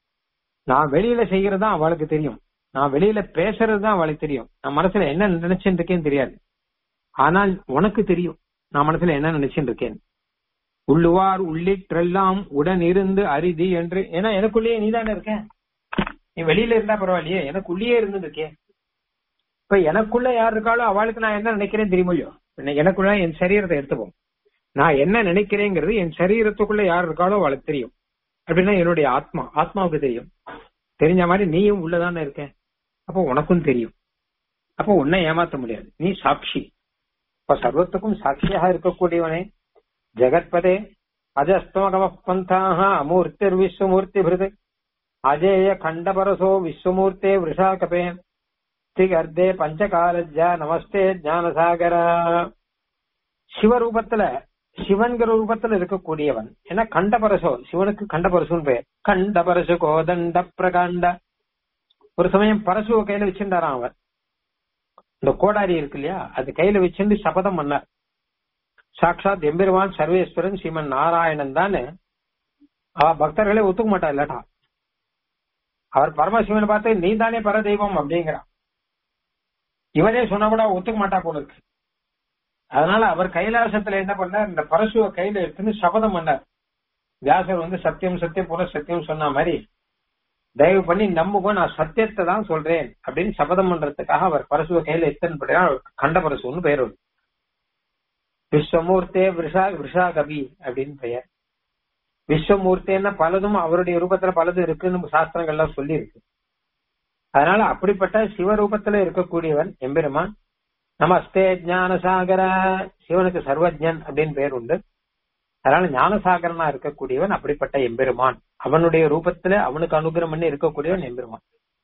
நான் வெளியில செய்யறது தான் அவளுக்கு தெரியும் நான் வெளியில பேசுறது தான் அவளுக்கு தெரியும் நான் மனசுல என்ன நினைச்சுட்டு இருக்கேன்னு தெரியாது ஆனால் உனக்கு தெரியும் நான் மனசுல என்ன நினைச்சுட்டு இருக்கேன் உள்ளுவார் உள்ளிட்டெல்லாம் உடன் இருந்து அரிதி என்று ஏன்னா எனக்குள்ளேயே நீதானே இருக்க நீ வெளியில இருந்தா பரவாயில்லையே எனக்குள்ளேயே இருந்து இருக்கேன் இப்ப எனக்குள்ள யார் இருக்காளோ அவளுக்கு நான் என்ன நினைக்கிறேன் தெரியுமோ எனக்குள்ள என் சரீரத்தை எடுத்துப்போம் நான் என்ன நினைக்கிறேங்கிறது என் சரீரத்துக்குள்ள யார் இருக்காளோ அவளுக்கு தெரியும் அப்படின்னா என்னுடைய ஆத்மா ஆத்மாவுக்கு தெரியும் தெரிஞ்ச மாதிரி நீயும் உள்ளதானே இருக்க அப்போ உனக்கும் தெரியும் அப்போ உன்னை ஏமாத்த முடியாது நீ சாட்சி இப்ப சர்வத்துக்கும் சாட்சியாக இருக்கக்கூடியவனே ஜெகத்பதே அஜஸ்தமகம பந்தாக அமூர்த்திர் விஸ்வமூர்த்தி பிருது அஜேய கண்டபரசோ விஸ்வமூர்த்தே விருஷாகபே திகர்தே பஞ்சகாலஜா நமஸ்தே ஞானசாகர சிவரூபத்துல சிவன்கிற ரூபத்துல இருக்கக்கூடியவன் ஏன்னா கண்டபரசோ சிவனுக்கு கண்டபரசுன்னு பெயர் கண்டபரசு கோதண்ட பிரகாண்ட ஒரு சமயம் பரசுவ கையில வச்சிருந்தாராம் அவர் இந்த கோடாரி இருக்கு இல்லையா அது கையில வச்சிருந்து சபதம் பண்ணார் சாட்சாத் எம்பெருமான் சர்வேஸ்வரன் ஸ்ரீமன் நாராயணன் தான் அவ பக்தர்களே ஒத்துக்க மாட்டா இல்லாட்டா அவர் பரமசிவனை பார்த்து நீ தானே பரதெய்வம் அப்படிங்கிறான் இவரே சொன்னா கூட ஒத்துக்க மாட்டா போல இருக்கு அதனால அவர் கைலாசத்துல என்ன பண்ணார் இந்த பரசுவ கையில எடுத்துன்னு சபதம் பண்ணார் வியாசர் வந்து சத்தியம் சத்தியம் புற சத்தியம் சொன்ன மாதிரி தயவு பண்ணி நம்புங்க நான் சத்தியத்தை தான் சொல்றேன் அப்படின்னு சபதம் பண்றதுக்காக அவர் பரசுவ கையில எத்தனை பண்றா கண்ட பரசுன்னு பெயர் வருது விஸ்வமூர்த்தே விஷா விஷா கவி அப்படின்னு பெயர் விஸ்வமூர்த்தேன்னா பலதும் அவருடைய ரூபத்துல பலதும் இருக்குன்னு சாஸ்திரங்கள்லாம் சொல்லி இருக்கு அதனால அப்படிப்பட்ட சிவரூபத்துல இருக்கக்கூடியவன் எம்பெருமான் நமஸ்தே ஞானசாகர சிவனுக்கு சர்வஜன் அப்படின்னு பேர் உண்டு அதனால ஞானசாகரனா இருக்கக்கூடியவன் அப்படிப்பட்ட எம்பெருமான் அவனுடைய ரூபத்துல அவனுக்கு அனுகிரம் பண்ணி இருக்கக்கூடியவன் எம்பெருமான்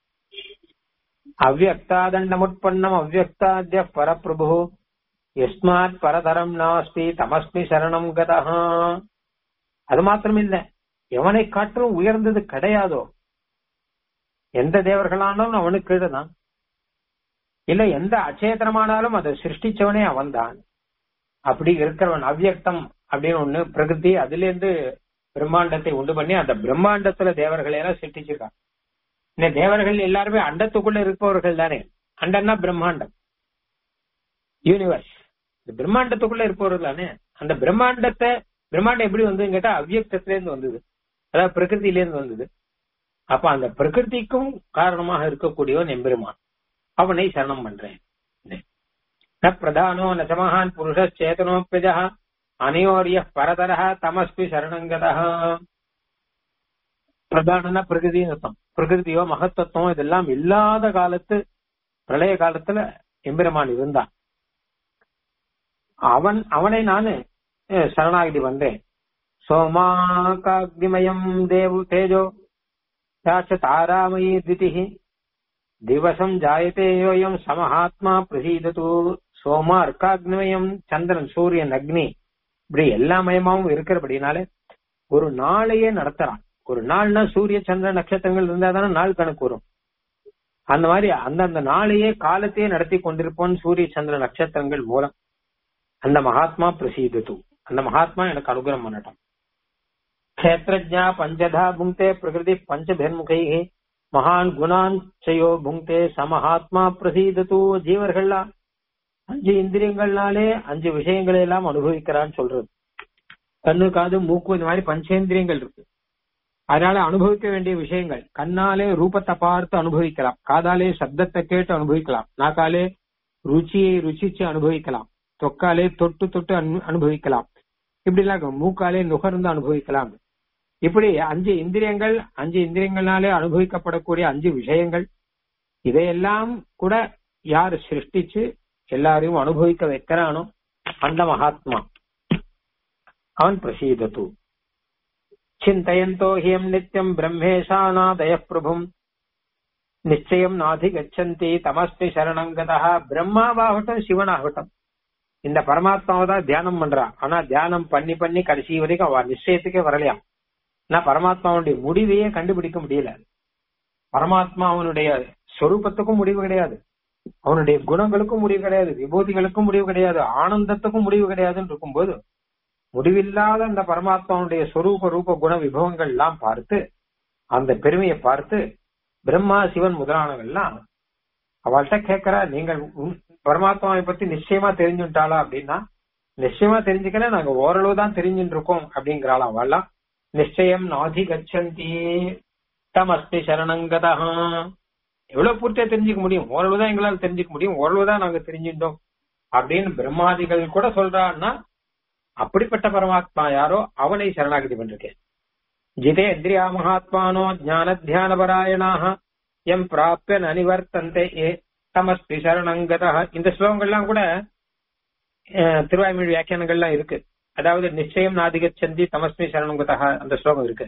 அவ்வக்தாதண்டமுட்பன்னம் அவ்வக்தாத்ய பரப்பிரபு எஸ்மாத் பரதரம் நாஸ்தி தமஸ்மி சரணம் கதா அது மாத்திரம் இல்ல எவனை காற்றும் உயர்ந்தது கிடையாதோ எந்த தேவர்களானாலும் அவனுக்கு கீழதான் இல்ல எந்த அச்சேதனமானாலும் அதை சிருஷ்டிச்சவனே அவன்தான் அப்படி இருக்கிறவன் அவ்வியக்தம் அப்படின்னு ஒண்ணு பிரகிருதி அதுல இருந்து பிரம்மாண்டத்தை உண்டு பண்ணி அந்த பிரம்மாண்டத்துல தேவர்களை எல்லாம் சிருஷ்டிச்சிருக்கான் இந்த தேவர்கள் எல்லாருமே அண்டத்துக்குள்ள இருப்பவர்கள் தானே அண்டன்னா பிரம்மாண்டம் யூனிவர்ஸ் இந்த பிரம்மாண்டத்துக்குள்ள இருப்பவர்கள் தானே அந்த பிரம்மாண்டத்தை பிரம்மாண்டம் எப்படி வந்து கேட்டா அவ்வியக்தத்துல இருந்து வந்தது அதாவது பிரகிருதியில இருந்து வந்தது அப்ப அந்த பிரகிருதிக்கும் காரணமாக இருக்கக்கூடியவன் எம்பெருமான் அவனை சரணம் பண்றேன் ந பிரதானோ ந சமஹான் புருஷ சேதனோப்பியஜ அனையோரிய பரதர தமஸ்மி சரணங்கதா பிரதான பிரகிருதி அர்த்தம் பிரகிருதியோ மகத்தத்துவம் இதெல்லாம் இல்லாத காலத்து பிரளய காலத்துல எம்பெருமான் இருந்தான் அவன் அவனை நானு சரணாகிதி வந்தேன் சோமாகாக்னிமயம் தேவு தேஜோ யாச்ச தாராமயி திதிஹி திவசம் ஜாயத்தே யோயம் சமஹாத்மா பிரசீதத்து சோமா அர்க்காக்னிமயம் சந்திரன் சூரியன் அக்னி இப்படி எல்லா மயமாவும் இருக்கிறபடினாலே ஒரு நாளையே நடத்துறான் ஒரு நாள்னா சூரிய சந்திர நட்சத்திரங்கள் இருந்தா தானே நாள் கணக்கு வரும் அந்த மாதிரி அந்தந்த நாளையே காலத்தையே நடத்தி கொண்டிருப்போம் சூரிய சந்திர நட்சத்திரங்கள் மூலம் அந்த மகாத்மா பிரசீதத்து அந்த மகாத்மா எனக்கு அனுகிரகம் பண்ணட்டும் கஷேத்திரஜா பஞ்சதா புங்கே பிரகிருதி பஞ்சதன்முகை மகான் குணான் செய்யோ புங்கே சமஹாத்மா பிரசீதத்து ஜீவர்கள்லாம் அஞ்சு இந்திரியங்கள்னாலே அஞ்சு விஷயங்களை எல்லாம் அனுபவிக்கிறான்னு சொல்றது கண்ணு காது மூக்கு இந்த மாதிரி பஞ்சேந்திரியங்கள் இருக்கு அதனால அனுபவிக்க வேண்டிய விஷயங்கள் கண்ணாலே ரூபத்தை பார்த்து அனுபவிக்கலாம் காதாலே சப்தத்தை கேட்டு அனுபவிக்கலாம் நாக்காலே ருச்சியை ருச்சிச்சு அனுபவிக்கலாம் தொக்காலே தொட்டு தொட்டு அனுபவிக்கலாம் இப்படி எல்லாம் மூக்காலே நுகர்ந்து அனுபவிக்கலாம் இப்படி அஞ்சு இந்திரியங்கள் அஞ்சு இந்திரியங்களாலே அனுபவிக்கப்படக்கூடிய அஞ்சு விஷயங்கள் இதையெல்லாம் கூட யார் சிருஷ்டிச்சு எல்லாரையும் அனுபவிக்க வைக்கிறானோ அந்த மகாத்மா அவன் பிரசீதத்து சிந்தயந்தோ ஹியம் நித்தியம் பிரம்மேஷானாதய பிரபும் நிச்சயம் நாதி கச்சந்தி தமஸ்தி சரணங்கதா பிரம்மாவாகட்டும் சிவனாகட்டும் இந்த பரமாத்மாவை தான் தியானம் பண்றா ஆனா தியானம் பண்ணி பண்ணி கடைசி வரைக்கும் அவ நிச்சயத்துக்கே வரலையா நான் பரமாத்மாவுடைய முடிவையே கண்டுபிடிக்க முடியல பரமாத்மா அவனுடைய சொரூபத்துக்கும் முடிவு கிடையாது அவனுடைய குணங்களுக்கும் முடிவு கிடையாது விபூதிகளுக்கும் முடிவு கிடையாது ஆனந்தத்துக்கும் முடிவு கிடையாதுன்னு இருக்கும்போது முடிவில்லாத அந்த பரமாத்மாவுடைய சொரூப ரூப குண விபவங்கள் எல்லாம் பார்த்து அந்த பெருமையை பார்த்து பிரம்மா சிவன் முதலானவெல்லாம் அவள்கிட்ட கேட்கிறா நீங்கள் பரமாத்மாவை பத்தி நிச்சயமா தெரிஞ்சுட்டாளா அப்படின்னா நிச்சயமா தெரிஞ்சுக்கல நாங்க ஓரளவு தான் தெரிஞ்சுட்டு இருக்கோம் அப்படிங்கிறாளா அவள்லாம் நிச்சயம் நாதி கச்சந்தி தமஸ்தி சரணங்கதா எவ்வளவு பூர்த்தியா தெரிஞ்சுக்க முடியும் ஓரளவுதான் எங்களால் தெரிஞ்சுக்க முடியும் ஓரளவுதான் நாங்க தெரிஞ்சுட்டோம் அப்படின்னு பிரம்மாதிகள் கூட சொல்றான்னா அப்படிப்பட்ட பரமாத்மா யாரோ அவனை சரணாகதி பண்ணிருக்கேன் ஜிதேந்திரியா மகாத்மானோ ஞான தியான பராயணாக எம் பிராப்பிய அனிவர்த்தந்தே ஏ தமஸ்தி சரணங்கதா இந்த ஸ்லோகங்கள்லாம் கூட திருவாய்மொழி வியாக்கியானங்கள்லாம் இருக்கு அதாவது நிச்சயம் நாதிகச்சந்தி தமஸ்மி சரணங்கதா அந்த ஸ்லோகம் இருக்கு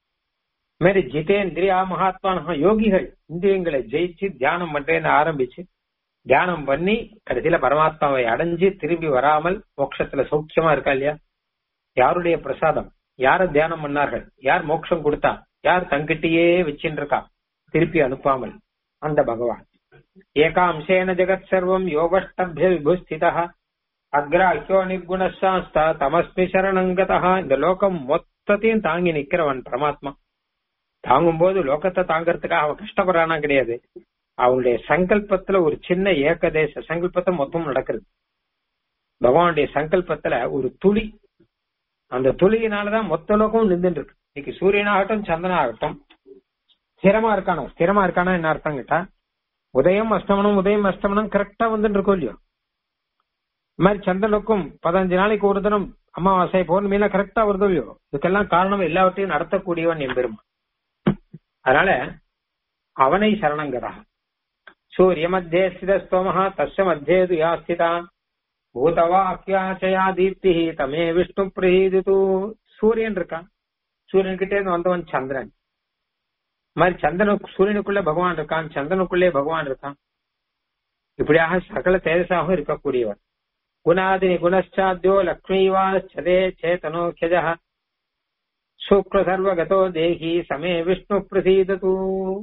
மாரி ஜிதேந்திரியா மகாத்மான யோகிகள் இந்திரியங்களை ஜெயிச்சு தியானம் பண்றேன்னு ஆரம்பிச்சு தியானம் பண்ணி கடைசியில பரமாத்மாவை அடைஞ்சு திரும்பி வராமல் மோட்சத்துல சௌக்கியமா இருக்கா இல்லையா யாருடைய பிரசாதம் யார தியானம் பண்ணார்கள் யார் மோட்சம் கொடுத்தா யார் தங்கிட்டயே வச்சுட்டு இருக்கா திருப்பி அனுப்பாமல் அந்த பகவான் ஏகாம்சேன ஜெகத் சர்வம் யோகஷ்டபிய விபுஸ்திதா அக்ராஹ்யோ நிர்குணசாஸ்தா தமஸ்மி சரணங்கதா இந்த லோகம் மொத்தத்தையும் தாங்கி நிக்கிறவன் பரமாத்மா தாங்கும் போது லோகத்தை தாங்கறதுக்காக அவன் கஷ்டப்படுறானா கிடையாது அவனுடைய சங்கல்பத்துல ஒரு சின்ன ஏகதேச சங்கல்பத்தை மொத்தம் நடக்கிறது பகவானுடைய சங்கல்பத்துல ஒரு துளி அந்த துளியினாலதான் மொத்த லோகமும் நின்றுட்டு இருக்கு இன்னைக்கு சூரியனாகட்டும் சந்திரனாகட்டும் ஸ்திரமா இருக்கானோ ஸ்திரமா இருக்கானா என்ன அர்த்தம் கேட்டா உதயம் அஸ்தமனம் உதயம் அஸ்தமனம் கரெக்டா வந்துட்டு இருக்கோம் இல்லையோ இது மாதிரி சந்திரனுக்கும் பதினஞ்சு நாளைக்கு ஒரு தினம் அமாவாசை பௌர்ணமியில கரெக்டா வருதோ இல்லையோ இதுக்கெல்லாம் காரணம் எல்லாவற்றையும் நடத்தக்கூடியவன் என் பெருமான் அதனால அவனை சரணங்கரா சூரிய மத்தியே ஸ்திதஸ்தோமஹா தஸ்ய மத்தியே துயா ஸ்திதா பூதவாக்கியாச்சயா தீப்தி தமே விஷ்ணு பிரீதித்து சூரியன் இருக்கான் சூரியன் கிட்டே இருந்து வந்தவன் சந்திரன் மாதிரி சந்திரனு சூரியனுக்குள்ள பகவான் இருக்கான் சந்திரனுக்குள்ளே பகவான் இருக்கான் இப்படியாக சகல தேஜசாகவும் இருக்கக்கூடியவன் குணாதினி குணச்சாத்தியோ லக்ஷ்மீவாச்சதே சேதனோக்கியஜ சூக்ர சர்வகதோ தேகி சமே விஷ்ணு பிரசீதது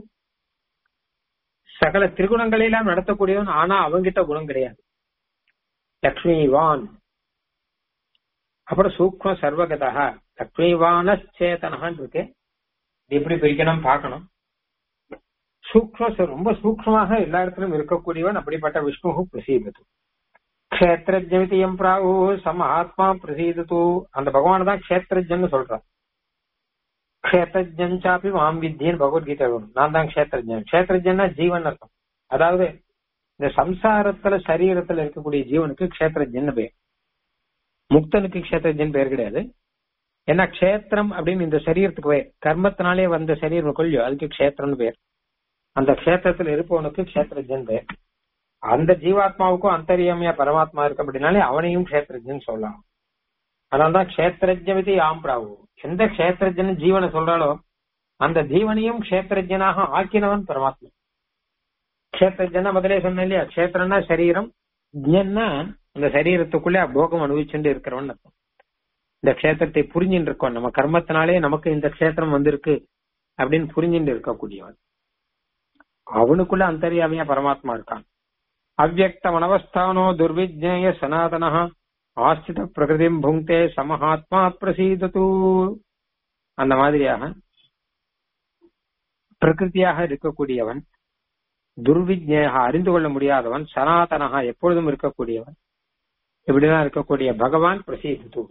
சகல திரிகுணங்களெல்லாம் நடத்தக்கூடியவன் ஆனா அவங்கிட்ட குணம் கிடையாது லக்ஷ்மிவான் அப்புறம் சூக்ம சர்வகதா லக்ஷ்மிவான சேதனகான் இருக்கு எப்படி பிரிக்கணும் பார்க்கணும் சூக்ம ரொம்ப சூக்மமாக எல்லா இடத்திலும் இருக்கக்கூடியவன் அப்படிப்பட்ட விஷ்ணு பிரசீதத்து கஷேத்திரஜமிதியம் பிராகு சமஹாத்மா பிரசீதத்து அந்த பகவான் தான் கஷேத்திரஜன் சொல்றான் கஷேத்திரஜன் சாப்பி மாம் வித்தியன் பகவத்கீதை வரும் நான் தான் கஷேத்திரஜன் கஷேத்திரஜன்னா ஜீவன் அர்த்தம் அதாவது இந்த சம்சாரத்துல சரீரத்துல இருக்கக்கூடிய ஜீவனுக்கு கஷேத்திரஜன் பேர் முக்தனுக்கு கஷேத்திரஜன் பேர் கிடையாது ஏன்னா கஷேத்திரம் அப்படின்னு இந்த சரீரத்துக்கு பேர் கர்மத்தினாலே வந்த சரீரம் கொள்ளியோ அதுக்கு கஷேத்திரம்னு பேர் அந்த கஷேத்திரத்துல இருப்பவனுக்கு கஷேத்திரஜன் பேர் அந்த ஜீவாத்மாவுக்கும் அந்தரியாமையா பரமாத்மா இருக்கு அப்படின்னாலே அவனையும் கஷேத்திரஜன் சொல்லலாம் அதனால்தான் கஷேத்திரஜமிதி ஆம்பிராவு எந்த கஷேத்திரஜன் ஜீவனை சொல்றாலோ அந்த ஜீவனையும் கஷேத்திரஜனாக ஆக்கினவன் பரமாத்மா கஷேத்திரஜனா முதலே சொன்ன இல்லையா கஷேத்திரம்னா சரீரம் ஜன்னா அந்த சரீரத்துக்குள்ளே போகம் அனுபவிச்சுட்டு இருக்கிறவன் அர்த்தம் இந்த கஷேத்திரத்தை புரிஞ்சுட்டு இருக்கோம் நம்ம கர்மத்தினாலே நமக்கு இந்த கஷேத்திரம் வந்திருக்கு அப்படின்னு புரிஞ்சுட்டு இருக்கக்கூடியவன் அவனுக்குள்ள அந்தரியாமையா பரமாத்மா இருக்கான் அவ்வக்த மனவஸ்தானோ துர்விஜ்ஞேய சனாதன ஆஸ்தித பிரகிருதிம் புங்கே சமஹாத்மா பிரசீதத்து அந்த மாதிரியாக பிரகிருதியாக இருக்கக்கூடியவன் துர்விஜ்ஞேக அறிந்து கொள்ள முடியாதவன் சனாதனகா எப்பொழுதும் இருக்கக்கூடியவன் இப்படிதான் இருக்கக்கூடிய பகவான் பிரசீதத்து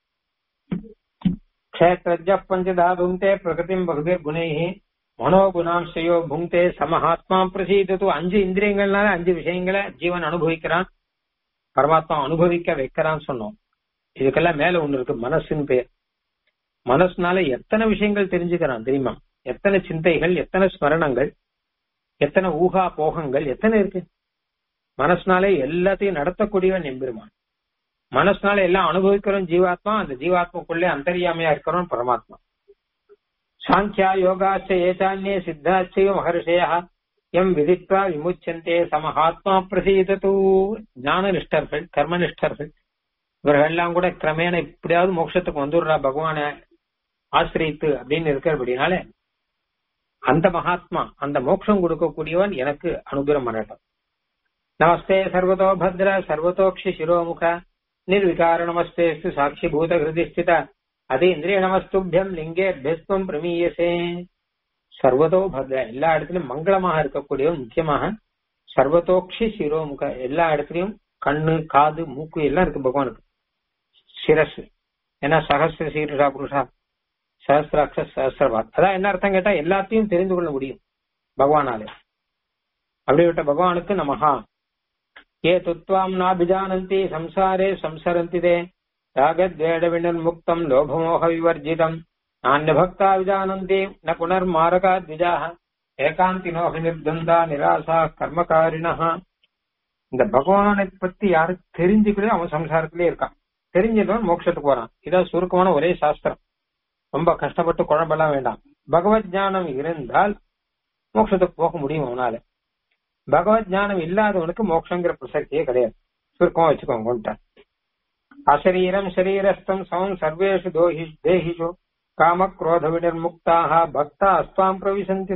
க்ஷேத்ரஜ பஞ்சதா புங்கே பிரகிருதிம் பகுதிர் குணை மனோகுணாம்சையோ புங்கே சமஹாத்மா பிரசீதத்து அஞ்சு இந்திரியங்கள்னால அஞ்சு விஷயங்களை ஜீவன் அனுபவிக்கிறான் பரமாத்மா அனுபவிக்க வைக்கிறான்னு சொன்னோம் இதுக்கெல்லாம் மேல ஒண்ணு இருக்கு மனசுன்னு பேர் மனசுனால எத்தனை விஷயங்கள் தெரிஞ்சுக்கிறான் தெரியுமா எத்தனை சிந்தைகள் எத்தனை ஸ்மரணங்கள் எத்தனை ஊகா போகங்கள் எத்தனை இருக்கு மனசுனாலே எல்லாத்தையும் நடத்தக்கூடியவன் எம்பெருமான் மனசுனால எல்லாம் அனுபவிக்கிறோம் ஜீவாத்மா அந்த ஜீவாத்மாக்குள்ளே அந்தரியாமையா இருக்கிறோம் பரமாத்மா சாங்கியா யோகாச்ச ஏச்சான்யே சித்தாச்சையோ மகர்ஷயா எம் விதித்வா விமுச்சந்தே சமஹாத்மா பிரசீதத்து ஞானனிஷ்டர்கள் கர்மனிஷ்டர்கள் இவர்கள் எல்லாம் கூட கிரமேண இப்படியாவது மோட்சத்துக்கு வந்துடுறா பகவான ஆசிரியித்து அப்படின்னு இருக்கிறபடினால அந்த மகாத்மா அந்த மோட்சம் கொடுக்கக்கூடியவன் எனக்கு அனுகிரம் பண்ணட்டும் நமஸ்தே சர்வதோ பத்ர சர்வதோக்ஷி சிரோமுக நிர்விகார நமஸ்தே சாட்சி பூத ஹிருதி ஸ்தித அதேந்திரிய நமஸ்துபியம் லிங்கே பெஸ்வம் பிரமீயசே சர்வதோ பத்ர எல்லா இடத்துலயும் மங்களமாக இருக்கக்கூடியவன் முக்கியமாக சர்வதோக்ஷி சிரோமுக எல்லா இடத்துலயும் கண்ணு காது மூக்கு எல்லாம் இருக்கு பகவானுக்கு சிரஸ் ஏன்னா சகசிர சீருஷா புருஷா சஹசிராட்ச சஹசிரபாத் அதான் என்ன அர்த்தம் கேட்டா எல்லாத்தையும் தெரிந்து கொள்ள முடியும் பகவானாலே அப்படிப்பட்ட பகவானுக்கு நமஹா ஏ துத்வாம் நாபிஜானந்தி சம்சாரே சம்சரந்தி தே ராகத்வேட வினிர்முக்தம் லோபமோக விவர்ஜிதம் நானிய பக்தா விஜானந்தி ந புனர்மாரகா த்விஜாக ஏகாந்தினோக நிர்தந்தா நிராசா கர்மகாரிணா இந்த பகவானை பத்தி யாரு தெரிஞ்சுக்கலையோ அவன் சம்சாரத்திலே இருக்கான் தெரிஞ்சவன் மோட்சத்துக்கு போறான் இதான் சுருக்கமான ஒரே சாஸ்திரம் ரொம்ப கஷ்டப்பட்டு குழம்பெல்லாம் வேண்டாம் பகவத் ஞானம் இருந்தால் மோட்சத்துக்கு போக முடியும் அவனால பகவத் ஞானம் இல்லாதவனுக்கு மோட்சங்கிற பிரசக்தியே கிடையாது சுருக்கமா வச்சுக்கோங்க அசரீரம் சரீரஸ்தம் சமம் சர்வேஷு தோஹி தேஹிஷு காமக்ரோத வினிர்முக்தாக பக்தா அஸ்வாம் பிரவிசந்தி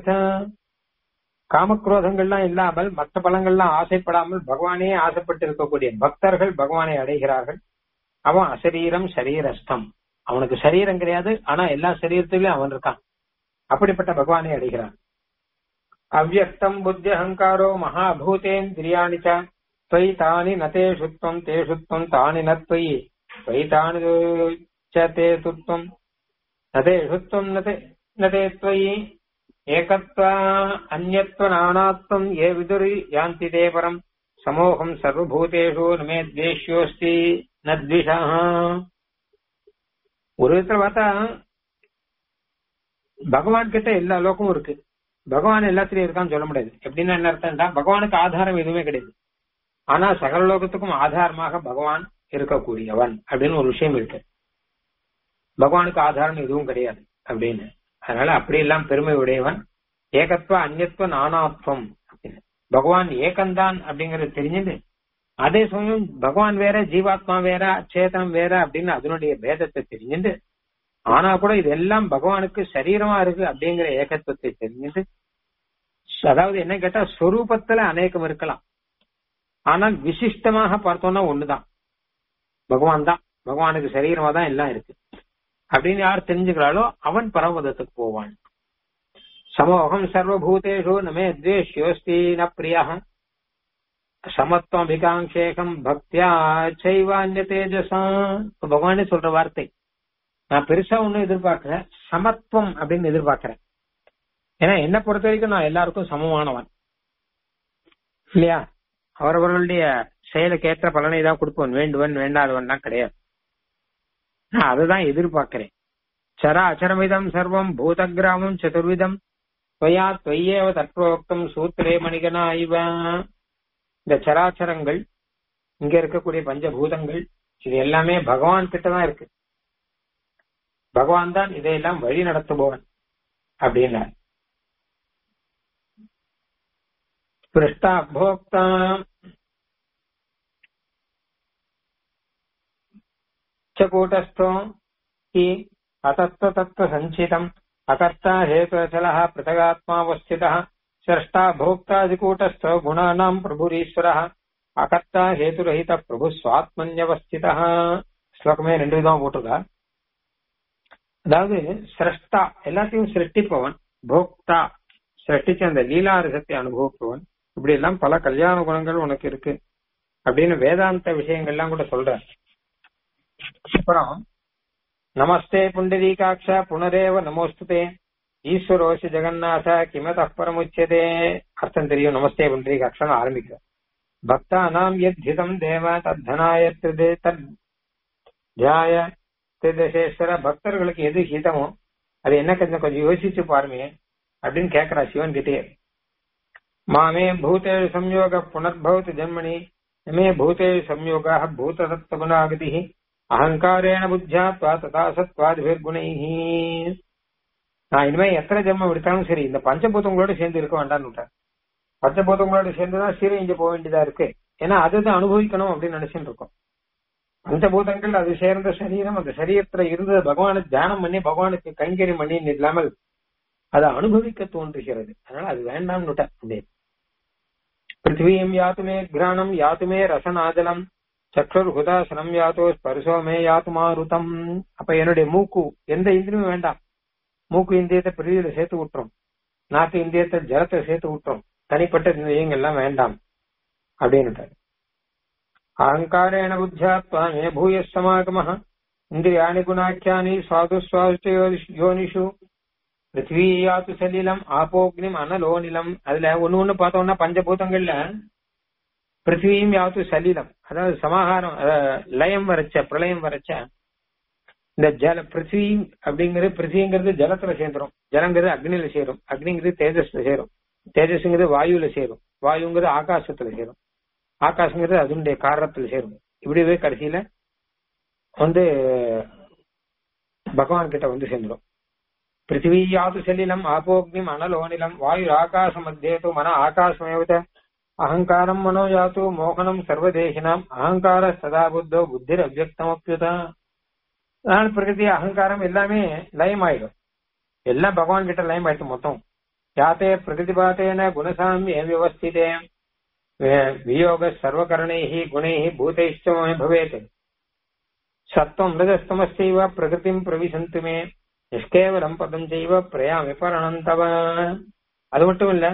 காமக்ரோதங்கள்லாம் இல்லாமல் மற்ற பலங்கள்லாம் ஆசைப்படாமல் பகவானே ஆசைப்பட்டு இருக்கக்கூடிய பக்தர்கள் பகவானை அடைகிறார்கள் அவன் அசரீரம் சரீரஸ்தம் அவனுக்கு சரீரம் கிடையாது ஆனா எல்லா சரீரத்திலும் அவன் இருக்கான் அப்படிப்பட்ட பகவானை அடைகிறான் அவ்வக்தம் புத்தி அகங்காரோ மகாபூதேந்திரியாணி त्वयि तानि न तेषु त्वम् तेषु त्वम् तानि न त्वयि त्वयि तानि च ते तु त्वम् न तेषु त्वम् न ते न ते त्वयि एकत्वा अन्यत्व नानात्वम् ये विदुरि यान्ति ते परम् समोहम् सर्वभूतेषु न मे द्वेष्योऽस्ति न द्विषः ஒரு விதத்துல பார்த்தா பகவான் கிட்ட எல்லா லோகமும் இருக்கு பகவான் எல்லாத்திலயும் இருக்கான்னு சொல்ல முடியாது எப்படின்னா என்ன அர்த்தம்டா பகவானுக்கு ஆதாரம் எதுவுமே கிடையாது ஆனா சகல லோகத்துக்கும் ஆதாரமாக பகவான் இருக்கக்கூடியவன் அப்படின்னு ஒரு விஷயம் இருக்கு பகவானுக்கு ஆதாரம் எதுவும் கிடையாது அப்படின்னு அதனால அப்படி எல்லாம் பெருமை உடையவன் ஏகத்துவ அந்நியத்துவ நானாத்வம் அப்படின்னு பகவான் ஏகந்தான் அப்படிங்கறது தெரிஞ்சது அதே சமயம் பகவான் வேற ஜீவாத்மா வேற சேதனம் வேற அப்படின்னு அதனுடைய பேதத்தை தெரிஞ்சுட்டு ஆனா கூட இதெல்லாம் பகவானுக்கு சரீரமா இருக்கு அப்படிங்கிற ஏகத்துவத்தை தெரிஞ்சுட்டு அதாவது என்ன கேட்டா ஸ்வரூபத்துல அநேகம் இருக்கலாம் ஆனால் விசிஷ்டமாக பார்த்தோம்னா ஒண்ணுதான் பகவான் தான் பகவானுக்கு சரீரமா தான் எல்லாம் இருக்கு அப்படின்னு யார் தெரிஞ்சுக்கிறாளோ அவன் பரமபதத்துக்கு போவான் சமோகம் சர்வபூதேஷு நமே துவேஷ்யோஸ்தி ந பிரியா சமத்துவம் அபிகாங்கேகம் பக்தியா சைவான்ய தேஜசா பகவானே சொல்ற வார்த்தை நான் பெருசா ஒண்ணும் எதிர்பார்க்கிறேன் சமத்துவம் அப்படின்னு எதிர்பார்க்கிறேன் ஏன்னா என்ன பொறுத்த வரைக்கும் நான் எல்லாருக்கும் சமமானவன் இல்லையா அவரவர்களுடைய செயலுக்கு ஏற்ற பலனை தான் கொடுப்பவன் வேண்டுவன் வேண்டாதவன் கிடையாது நான் அதுதான் எதிர்பார்க்கிறேன் சர அச்சரமிதம் சர்வம் பூதகிராமம் சதுர்விதம் துவயா துவையேவ தற்போக்தம் சூத்திரே மணிகனா இவ இந்த சராச்சரங்கள் இங்க இருக்கக்கூடிய பஞ்சபூதங்கள் இது எல்லாமே பகவான் கிட்ட தான் இருக்கு பகவான் தான் இதையெல்லாம் வழி நடத்துபவன் அப்படின்னார் पृष्टा भोक्ता च कूटस्थो हि अतत्त्वतत्त्वसञ्चितम् अकर्ता हेतुचलः पृथगात्मावस्थितः சிரஷ்டா போக்தாதிகூட்டஸ்த குணானாம் பிரபுரீஸ்வர அகர்த்தா ஹேதுரஹித பிரபு சுவாத்மன்யவஸ்திதா ஸ்லோகமே ரெண்டு விதமா போட்டிருக்கா அதாவது சிரஷ்டா எல்லாத்தையும் சிருஷ்டிப்பவன் போக்தா சிருஷ்டிச்ச அந்த லீலாரசத்தை அனுபவிப்பவன் இப்படி எல்லாம் பல கல்யாண குணங்கள் உனக்கு இருக்கு அப்படின்னு வேதாந்த விஷயங்கள்லாம் கூட சொல்ற அப்புறம் நமஸ்தே புண்டரீகாட்ச புனரேவ நமோஸ்துதே ஈஸ்வரோசி ஜெகநாத கிமத பரமுச்சியதே அர்த்தம் தெரியும் நமஸ்தே புண்டரீகாட்சன் ஆரம்பிக்கிறார் பக்தானாம் யத்ஹிதம் தேவ தத்தனாய தத் தியாய திருதசேஸ்வர பக்தர்களுக்கு எது ஹிதமோ அது என்ன கொஞ்சம் கொஞ்சம் யோசிச்சு பாருமே அப்படின்னு கேக்குறா சிவன் கிட்டே மாமே பூதே சம்யோக புனர்பவத்து ஜன்மணி மே பூதே சம்யோக பூத சத்வகுணாகதி அகங்காரேண புத்தியாத்வா ததா சத்வாதிபிர்குணை நான் இனிமே எத்தனை ஜென்மம் எடுத்தாலும் சரி இந்த பஞ்சபூதங்களோட சேர்ந்து இருக்க வேண்டாம்னு விட்டார் பஞ்சபூதங்களோட சேர்ந்துதான் சீரழிஞ்சு போக வேண்டியதா இருக்கு ஏன்னா அதுதான் அனுபவிக்கணும் அப்படின்னு நினைச்சுட்டு இருக்கோம் பஞ்சபூதங்கள் அது சேர்ந்த சரீரம் அந்த சரீரத்துல இருந்தது பகவானை தியானம் பண்ணி பகவானுக்கு கைங்கரியம் பண்ணி இல்லாமல் அதை அனுபவிக்க தோன்றுகிறது அதனால அது வேண்டாம்னு விட்டேன் பிருத்திவியும் யாத்துமே கிராணம் யாத்துமே ரசனாஜலம் சக்ஷுர் ஹுதாசனம் யாத்தோ ஸ்பர்சோமே யாத்துமாருதம் அப்ப என்னுடைய மூக்கு எந்த இந்திரியமும் வேண்டாம் மூக்கு இந்திரியத்தை பிரிவியில சேர்த்து விட்டுரும் நாக்கு இந்திரியத்தை ஜலத்தை சேர்த்து விட்டுரும் தனிப்பட்ட இந்திரியங்கள்லாம் வேண்டாம் அப்படின்னு அகங்காரேண புத்தியாத்வா மே பூய சமாகம இந்திரியாணி குணாக்கியானி சுவாது சுவாது யோனிஷு பிருத்திவி யாத்து சலிலம் ஆபோக்னிம் அனலோனிலம் அதுல ஒண்ணு ஒண்ணு பார்த்தோம்னா பஞ்சபூதங்கள்ல பிருத்திவியும் யாத்து சலிலம் அதாவது சமாகாரம் லயம் வரைச்ச பிரளயம் வரைச்ச இந்த ஜல பிருத்திவி அப்படிங்கிறது பிருத்திவிங்கிறது ஜலத்துல சேர்ந்துரும் ஜலங்கிறது அக்னியில சேரும் அக்னிங்கிறது தேஜஸ்ல சேரும் தேஜஸ்ங்கிறது வாயுல சேரும் வாயுங்கிறது ஆகாசத்துல சேரும் ஆகாசங்கிறது அதனுடைய காரணத்துல சேரும் இப்படிவே கடைசியில வந்து பகவான் கிட்ட வந்து சேர்ந்துடும் பிருத்திவி யாது சலிலம் ஆபோக்னிம் அனலோனிலம் வாயு ஆகாச மத்தியேது மன ஆகாசமேவத அகங்காரம் மனோ யாத்து மோகனம் சர்வதேகினாம் அகங்கார சதா புத்தோ புத்திர் அவ்வக்தமப்பியுதா அதனால பிரகிருதி அகங்காரம் எல்லாமே லயம் ஆயிடும் எல்லாம் பகவான் கிட்ட லயம் ஆயிடுச்சு மொத்தம் யாத்தே பிரகிருதிபாத்தேன குணசாமிய வியவஸ்திதே வியோக சர்வகரணைः குணைः பூதைஷ்டமே பவேத் சத்வம் ரஜஸ்தமஸ்தைவ பிரகிருதிம் பிரவிசந்து மே நிஷ்கேவலம் பதம் செய்வ பிரயாமி பரணந்தவ அது மட்டும் இல்ல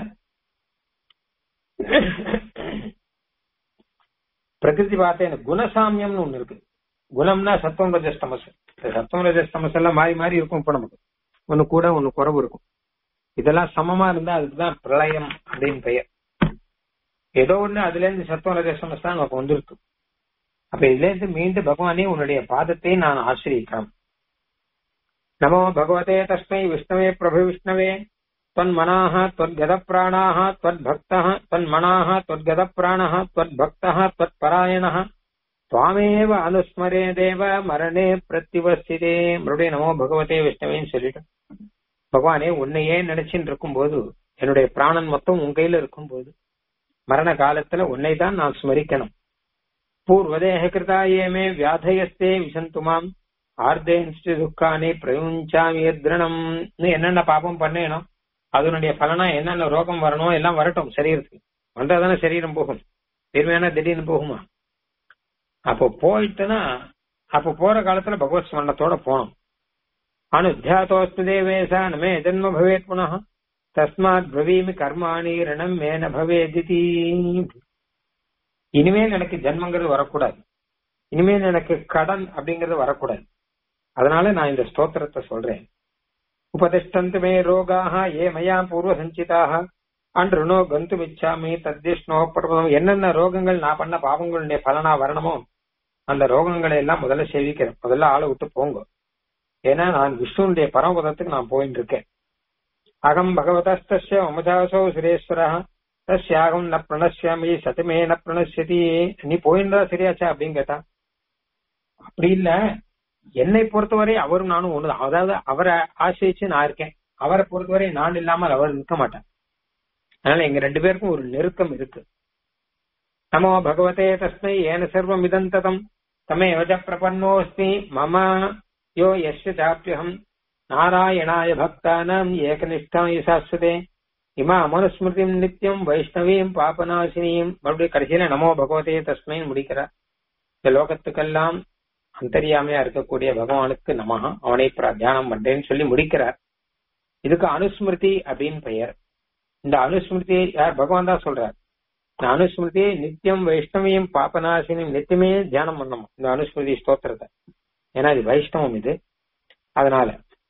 பிரகிருதி பார்த்தேன் குணசாமியம்னு ஒண்ணு இருக்கு குணம்னா சத்தம் ரஜஸ்தமஸ் சத்தம் ரஜஸ்தமஸ் எல்லாம் மாறி மாறி இருக்கும் இப்ப நமக்கு ஒண்ணு கூட ஒண்ணு குறவு இருக்கும் இதெல்லாம் சமமா இருந்தா அதுக்குதான் பிரளயம் அப்படின்னு பெயர் ஏதோ ஒண்ணு அதுல இருந்து சத்தம் ரஜஸ்தமஸ் தான் நமக்கு வந்திருக்கு அப்ப இதுல இருந்து மீண்டும் பகவானே உன்னுடைய பாதத்தை நான் ஆசிரியிக்கிறேன் நமோ பகவதே தஸ்மை விஷ்ணவே பிரபு விஷ்ணவே त्वन्मनाः त्वद्गतप्राणाः त्वद्भक्तः त्वन्मनाः त्वद्गतप्राणः त्वद्भक्तः त्वत्परायणः त्वामेव அனுஸ்மரே தேவ மரணே பிரத்திவஸ்திதே மறுபடியும் நமோ பகவதே விஷ்ணவேன்னு சொல்லிட்டு பகவானே உன்னையே நினைச்சுட்டு இருக்கும்போது என்னுடைய பிராணன் மொத்தம் உன் கையில இருக்கும்போது மரண காலத்துல உன்னை தான் நான் ஸ்மரிக்கணும் பூர்வதேக கிருதாயேமே வியாதயஸ்தே விசந்துமாம் ஆர்தேன்ஸ்டி துக்கானி பிரயுஞ்சாமி திருணம் என்னென்ன பாபம் பண்ணேனோ அதனுடைய பலனா என்னென்ன ரோகம் வரணும் எல்லாம் வரட்டும் சரீரத்துக்கு வந்தாதானே சரீரம் போகும் திரும்பியான திடீர்னு போகுமா அப்போ போயிட்டுனா அப்ப போற காலத்துல பகவத் ஸ்மரணத்தோட போனோம் அனுத்தியாத்தோஸ்து தேவேசா நமே ஜென்ம பவேத் புனः தஸ்மாத் பிரவீமி கர்மாணி ரணம் மேன பவேதிதி இனிமேல் எனக்கு ஜென்மங்கிறது வரக்கூடாது இனிமேல் எனக்கு கடன் அப்படிங்கிறது வரக்கூடாது அதனால நான் இந்த ஸ்தோத்திரத்தை சொல்றேன் உபதிஷ்டந்து மே ரோகாக ஏ மயா பூர்வ சஞ்சிதாக அன்றுனோ கந்து மிச்சாமி தத்திஷ்ணோ பர்வதம் என்னென்ன ரோகங்கள் நான் பண்ண பாவங்களுடைய பலனா வரணுமோ அந்த ரோகங்களை எல்லாம் முதல்ல சேவிக்கிறேன் முதல்ல ஆளை விட்டு போங்க ஏன்னா நான் விஷ்ணுனுடைய பரமபதத்துக்கு நான் போயிட்டு இருக்கேன் அகம் பகவதஸ்தஸ்ய மமதாசோ சுரேஸ்வர தஸ்யாகம் ந பிரணசியாமி சதமே ந பிரணசியதி நீ போயிருந்தா சரியாச்சா அப்படின்னு கேட்டா அப்படி இல்ல என்னை பொறுத்தவரை அவரும் நானும் ஒண்ணுதான் அதாவது அவரை ஆசிரிச்சு நான் இருக்கேன் அவரை பொறுத்தவரை நான் இல்லாமல் அவர் நிற்க மாட்டேன் அதனால எங்க ரெண்டு பேருக்கும் ஒரு நெருக்கம் இருக்கு நமோ பகவதே தஸ்மை ஏன சர்வம் இதந்ததம் தமேவஜ பிரபன்னோஸ்மி மம யோ எஸ்ய சாப்பியம் நாராயணாய பக்தானாம் ஏகனிஷ்டம் சாஸ்வதே இமா அமனுஸ்மிருதியும் நித்தியம் வைஷ்ணவியும் பாபநாசினியும் மறுபடியும் கடைசியில நமோ பகவதே தஸ்மைன்னு முடிக்கிறார் இந்த லோகத்துக்கெல்லாம் அந்தரியாமையா இருக்கக்கூடிய பகவானுக்கு நமஹா அவனை பிர- தியானம் பண்றேன்னு சொல்லி முடிக்கிறார் இதுக்கு அனுஸ்மிருதி அப்படின்னு பெயர் இந்த அனுஸ்மிருதியை யார் பகவான் தான் சொல்றார் இந்த அனுஸ்மிருதியை நித்தியம் வைஷ்ணவியும் பாபநாசினியும் நித்தியமே தியானம் பண்ணணும் இந்த அனுஸ்மிருதி ஸ்தோத்திரத்தை ஏன்னா இது வைஷ்ணவம் இது அதனால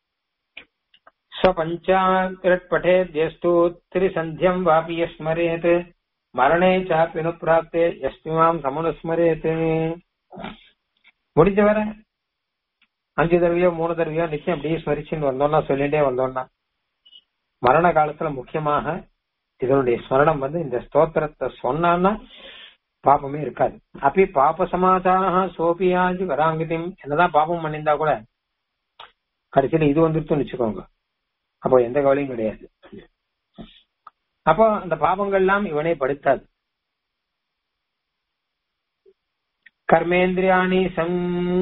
ஸ்வபஞ்சாக்கிரட் பட்டேத்யஸ்து திரிசந்தியம் வாபி ஸ்மரேத் மரணே சாப்பி அனுப்பிராப்தே எஸ்மிமாம் சமனுஸ்மரேத் முடிஞ்சவரை அஞ்சு தடவையோ மூணு தடவையோ நிச்சயம் அப்படியே ஸ்மரிச்சுன்னு வந்தோம்னா சொல்லிட்டே வந்தோம்னா மரண காலத்துல முக்கியமாக இதனுடைய ஸ்மரணம் வந்து இந்த ஸ்தோத்திரத்தை சொன்னான்னா பாபமே இருக்காது அப்படி பாப சமாச்சார சோபியாஜி வராங்கிதிம் என்னதான் பாபம் பண்ணியிருந்தா கூட கடைசியில இது வந்துருச்சுன்னு வச்சுக்கோங்க அப்போ எந்த கவலையும் கிடையாது அப்போ அந்த பாபங்கள் எல்லாம் இவனை படுத்தாது கர்மேந்திரியாணி சம்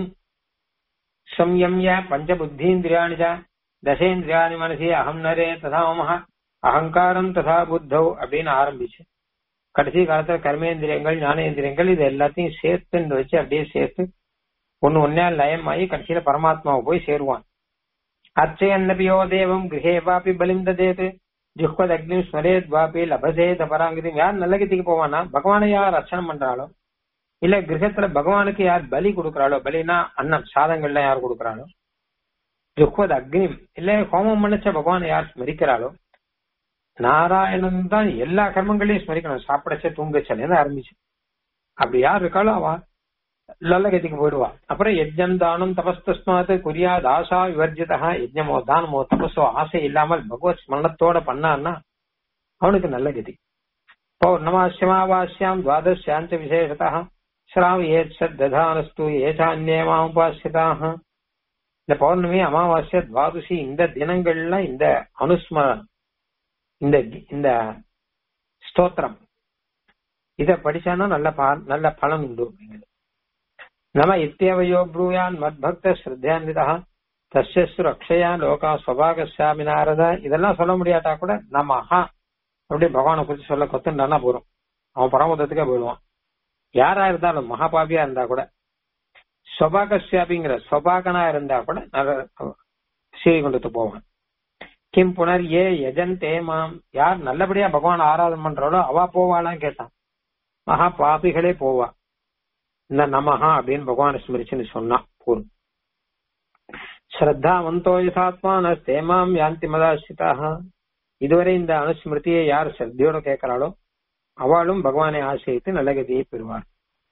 संयम्य பஞ்சபுத்தீந்திரியாணி ச தசேந்திரியாணி மனசி அகம் நரே ததா மம அகங்காரம் ததா புத்தௌ அப்படின்னு ஆரம்பிச்சு கடைசி காலத்துல கர்மேந்திரியங்கள் ஞானேந்திரியங்கள் இது எல்லாத்தையும் சேர்த்துன்னு வச்சு அப்படியே சேர்த்து ஒன்னு ஒன்னே லயம் ஆகி கடைசியில பரமாத்மாவை போய் சேருவான் அர்ச்சயன்னபியோ தேவம் கிரகே வாபி பலிம் ததேத் ஜுஹ்வத் அக்னி ஸ்மரேத் வாபி லபசேத் அபராங்கிதம் யார் நல்ல கதிக்கு போவானா பகவானை யார் அர்ச்சனை பண்றாளோ இல்ல கிரகத்துல பகவானுக்கு யார் பலி கொடுக்கறாளோ பலினா அன்னம் சாதங்கள்லாம் யார் கொடுக்கறாளோ ஜுஹ்வத் அக்னி இல்ல ஹோமம் பண்ணிச்ச பகவானை யார் ஸ்மரிக்கிறாளோ நாராயணன் தான் எல்லா கர்மங்களையும் ஸ்மரிக்கணும் சாப்பிடச்ச தூங்கச்சலேருந்து ஆரம்பிச்சு அப்படி யார் இருக்காளோ அவ நல்ல கதிக்கு போயிடுவா அப்புறம் யஜ்ஞம் தானம் தபஸ்தஸ்மாத் குறியா தாசா விவர்ஜிதா யஜ்ஞமோ தானமோ தபஸோ ஆசை இல்லாமல் பகவத் ஸ்மரணத்தோட பண்ணான்னா அவனுக்கு நல்ல கதி பௌர்ணமாசியமாவாஸ்யாம் துவாதசாந்த விசேஷதா ஸ்ராவ் ஏத் ததானஸ்து ஏசான்யமாபாசியதாக இந்த பௌர்ணமி அமாவாஸ்ய துவாதசி இந்த தினங்கள்ல இந்த அனுஸ்மரணம் இந்த இந்த ஸ்தோத்திரம் இத படிச்சானா நல்ல பா- நல்ல பலன் உண்டு அப்படிங்கிறது நம இத்தியவயோ ப்ரூயான் மத்பக்த ஸ்ரத்தான்விதா தஸ்யஸ்து ரக்ஷயா லோகா ஸ்வபாகசாமி நாரத இதெல்லாம் சொல்ல முடியாட்டா கூட நம்ம ஆஹா அப்படியே பகவானை குறித்து சொல்ல கொத்துண்டானா போறோம் அவன் பரமதத்துக்கே போயிடுவான் யாரா இருந்தாலும் மகாபாபியா இருந்தா கூட ஸ்வபாகசியாபிங்கிற ஸ்வபாகனா இருந்தா கூட நல்ல ஸ்ரீகுண்டத்துக்கு போவான் கிம் புனர் ஏ யஜந்தே மாம் யார் நல்லபடியா பகவான் ஆராதனை பண்றாளோ அவ போவாளான்னு கேட்டான் மகா பாபிகளே போவா இந்த நமஹா அப்படின்னு பகவானை ஸ்மரிச்சுன்னு சொன்னா போதும் ஸ்ரத்தாவந்தோ யதாத்மான தேமாம் யாந்தி மதாசிதாக இதுவரை இந்த அனுஸ்மிருதியை யார் ஸ்ரத்தையோட கேட்கிறாளோ அவளும் பகவானை ஆசிரித்து நல்ல கதியை பெறுவார்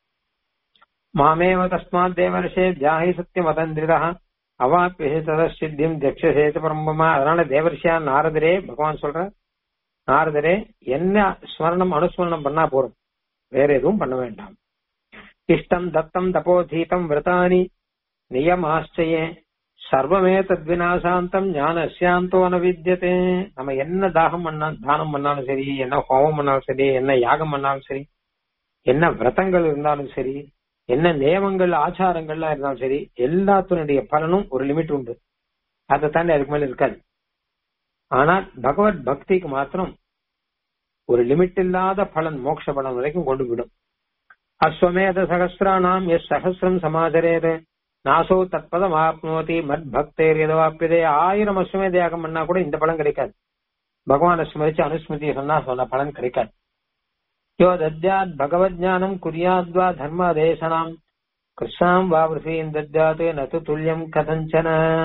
மாமேவ தஸ்மாத் தேவர்ஷே தியாகி சத்தியம் அதந்திரிதா அவாப்பிய ததசித்தியம் தட்சசேத பரம்பமா அதனால தேவர்ஷியா நாரதரே பகவான் சொல்ற நாரதரே என்ன ஸ்மரணம் அனுஸ்மரணம் பண்ணா போறோம் வேற எதுவும் பண்ண வேண்டாம் இஷ்டம் தத்தம் தபோதீதம் விரதானி நியமாச்சயே சர்வமே தத்வினாசாந்தம் ஞானசியாந்தோ ந வித்தியதே நம்ம என்ன தாகம் பண்ணா தானம் பண்ணாலும் சரி என்ன ஹோமம் பண்ணாலும் சரி என்ன யாகம் பண்ணாலும் சரி என்ன விரதங்கள் இருந்தாலும் சரி என்ன நியமங்கள் ஆச்சாரங்கள்லாம் இருந்தாலும் சரி எல்லாத்தினுடைய பலனும் ஒரு லிமிட் உண்டு அதை தாண்டி அதுக்கு மேல இருக்காது ஆனால் பகவத் பக்திக்கு மாத்திரம் ஒரு லிமிட் இல்லாத பலன் மோட்ச பலன் வரைக்கும் கொண்டு விடும் அஸ்வமேத சகசிராணாம் எஸ் சகசிரம் சமாதரேது நாசோ தத்பதம் ஆப்னோதி மத் பக்தேர் எதவாப்பியதே ஆயிரம் அஸ்வமேத யாகம் பண்ணா கூட இந்த பலன் கிடைக்காது பகவானை ஸ்மரிச்சு அனுஸ்மிருதி சொன்னா சொன்ன பலன் கிடைக்காது யோ தத்யாத் பகவத் ஞானம் குறியாத்வா தர்ம தேசனாம் கிருஷ்ணாம் வாவசீம் தத்யாத் நது துல்லியம் கதஞ்சன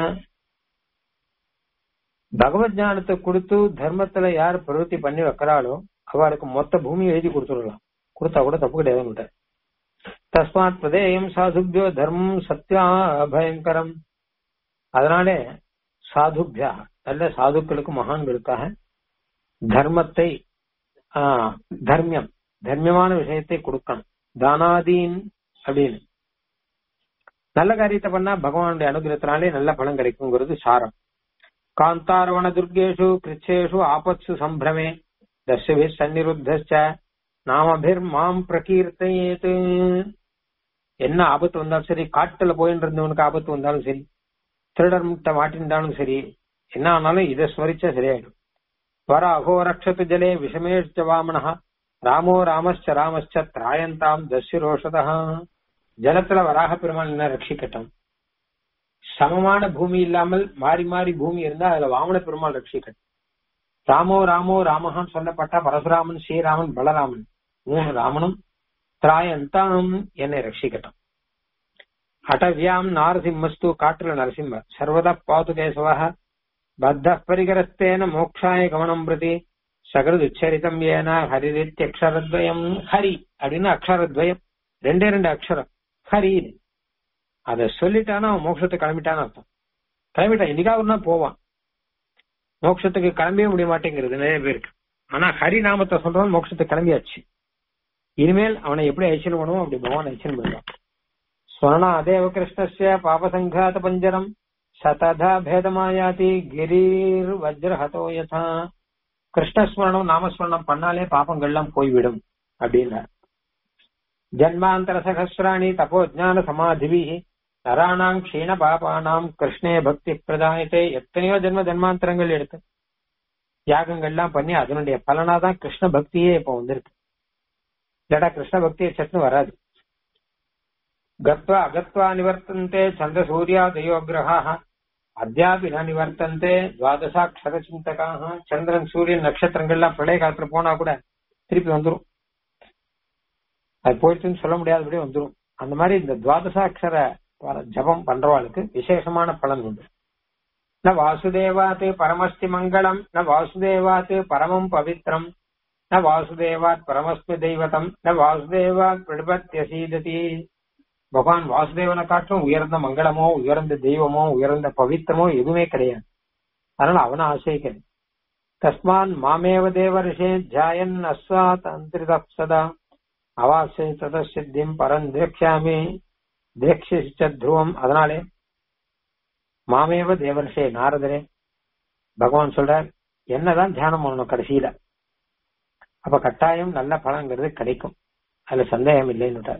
பகவத் ஞானத்தை கொடுத்து தர்மத்துல யார் பிரவೃತ್ತಿ பண்ணி வைக்கிறாளோ அவளுக்கு மொத்த பூமி எழுதி கொடுத்துடலாம் கொடுத்தா கூட தப்பு கிடையாது தஸ்மாத் பிரதேயம் சாதுபியோ தர்மம் சத்யா பயங்கரம் அதனாலே சாதுபியா நல்ல சாதுக்களுக்கு மகான்களுக்காக தர்மத்தை ஆஹ், தர்மியம் தர்மியமான விஷயத்தை கொடுக்கணும் தானாதீன் அப்படின்னு நல்ல காரியத்தை பண்ணா பகவானுடைய அனுகிரகத்தினாலே நல்ல பலன் கிடைக்குங்கிறது சாரம் காந்தாரவண துர்கேஷு கிருச்சேஷு ஆபத்சு சம்பிரமே தர்ஷபி சந்நிருத்தச்ச நாமபிர் மாம் பிரகீர்த்தையேத்து என்ன ஆபத்து வந்தாலும் சரி காட்டுல போயிட்டு இருந்தவனுக்கு ஆபத்து வந்தாலும் சரி திருடர் முக்த மாட்டிருந்தாலும் சரி என்ன ஆனாலும் இதை ஸ்மரிச்சா சரியாயிடும் வராகோ ரக்ஷத்து ஜலே விஷமேஷ்ட வாமனஹ ராமோ ராமஸ்ச ராமஸ்ச திராயந்தாம் தஸ்யுரோஷதா ஜலத்துல வராக பெருமாள் என்ன ரட்சிக்கட்டும் சமமான பூமி இல்லாமல் மாறி மாறி பூமி இருந்தா அதுல வாமன பெருமாள் ரட்சிக்கட்டும் ராமோ ராமோ ராமஹான்னு சொல்லப்பட்ட பரசுராமன் ஸ்ரீராமன் பலராமன் மூணு ராமனும் திராயந்தாம் என்னை ரட்சிக்கட்டும் அடவியாம் நாரசிம்மஸ்து காற்றுல நரசிம்ம சர்வத பாது கேசவ பத்த பரிகரஸ்தேன மோக்ஷாய கவனம் பிரதி சகரது உச்சரிதம் ஏன ஹரிதித்யக்ஷரத்வயம் ஹரி அப்படின்னு அக்ஷரத்வயம் ரெண்டே ரெண்டு அக்ஷரம் ஹரி அத சொல்லிட்டானா அவன் மோட்சத்துக்கு கிளம்பிட்டான்னு அர்த்தம் கிளம்பிட்டான் என்னைக்காவது போவான் மோட்சத்துக்கு கிளம்பவே முடிய மாட்டேங்கிறது நிறைய பேருக்கு ஆனா ஹரி நாமத்தை சொல்றவன் மோட்சத்துக்கு கிளம்பியாச்சு இனிமேல் அவனை எப்படி ஐச்சல் பண்ணுவோம் அப்படி பகவான் ஐச்சல் பண்ணுவான் ஸ்வர்ணா தேவ கிருஷ்ணஸ்ய பாபசங்காத பஞ்சரம் சததா பேதமாயாதி கிரீர் வஜ்ரஹதோ யதா கிருஷ்ணஸ்மரணம் நாமஸ்மரணம் பண்ணாலே பாபங்கள்லாம் போய்விடும் அப்படின்னார் ஜன்மாந்தர சகசிராணி தபோ ஜான சமாதிவி நராணாம் க்ஷீண பாபானாம் கிருஷ்ணே பக்தி பிரதாயத்தை எத்தனையோ ஜென்ம ஜன்மாந்தரங்கள் எடுத்து யாகங்கள்லாம் பண்ணி அதனுடைய பலனாதான் கிருஷ்ண பக்தியே இப்ப வந்திருக்கு இல்லாட்டா கிருஷ்ண பக்தியை சட்னு வராது கத்வா அகத்வா நிவர்த்தந்தே சந்திர சூர்யாதயோ கிரகாக அத்தியாபி ந நிவர்த்தந்தே துவாதசாட்சர சிந்தகாக சந்திரன் சூரியன் நட்சத்திரங்கள்லாம் பிரளய காலத்துல போனா கூட திருப்பி வந்துரும் அது போயிடுச்சுன்னு சொல்ல முடியாதபடி வந்துரும் அந்த மாதிரி இந்த துவாதசாட்சர ஜபம் பண்றவாளுக்கு விசேஷமான பலன் உண்டு ந வாசுதேவாத் பரமஸ்தி மங்களம் ந வாசுதேவாத் பரமம் பவித்ரம் ந வாசுதேவாத் பரமஸ்மி தெய்வதம் ந வாசுதேவாத் பிரபத்தியசீததி பகவான் வாசுதேவனை காட்டும் உயர்ந்த மங்களமோ உயர்ந்த தெய்வமோ உயர்ந்த பவித்திரமோ எதுவுமே கிடையாது அதனால அவனை ஆசைக்கிறேன் தஸ்மான் மாமேவ தேவரிஷே ஜாயன் அஸ்வாத் அந்திரித சதா அவாசை தத சித்திம் பரம் தேக்ஷாமி தேக்ஷிச்ச துருவம் அதனாலே மாமேவ தேவரிஷே நாரதரே பகவான் சொல்றார் என்னதான் தியானம் பண்ணணும் கடைசியில அப்ப கட்டாயம் நல்ல பலங்கிறது கிடைக்கும் அதுல சந்தேகம் இல்லைன்னு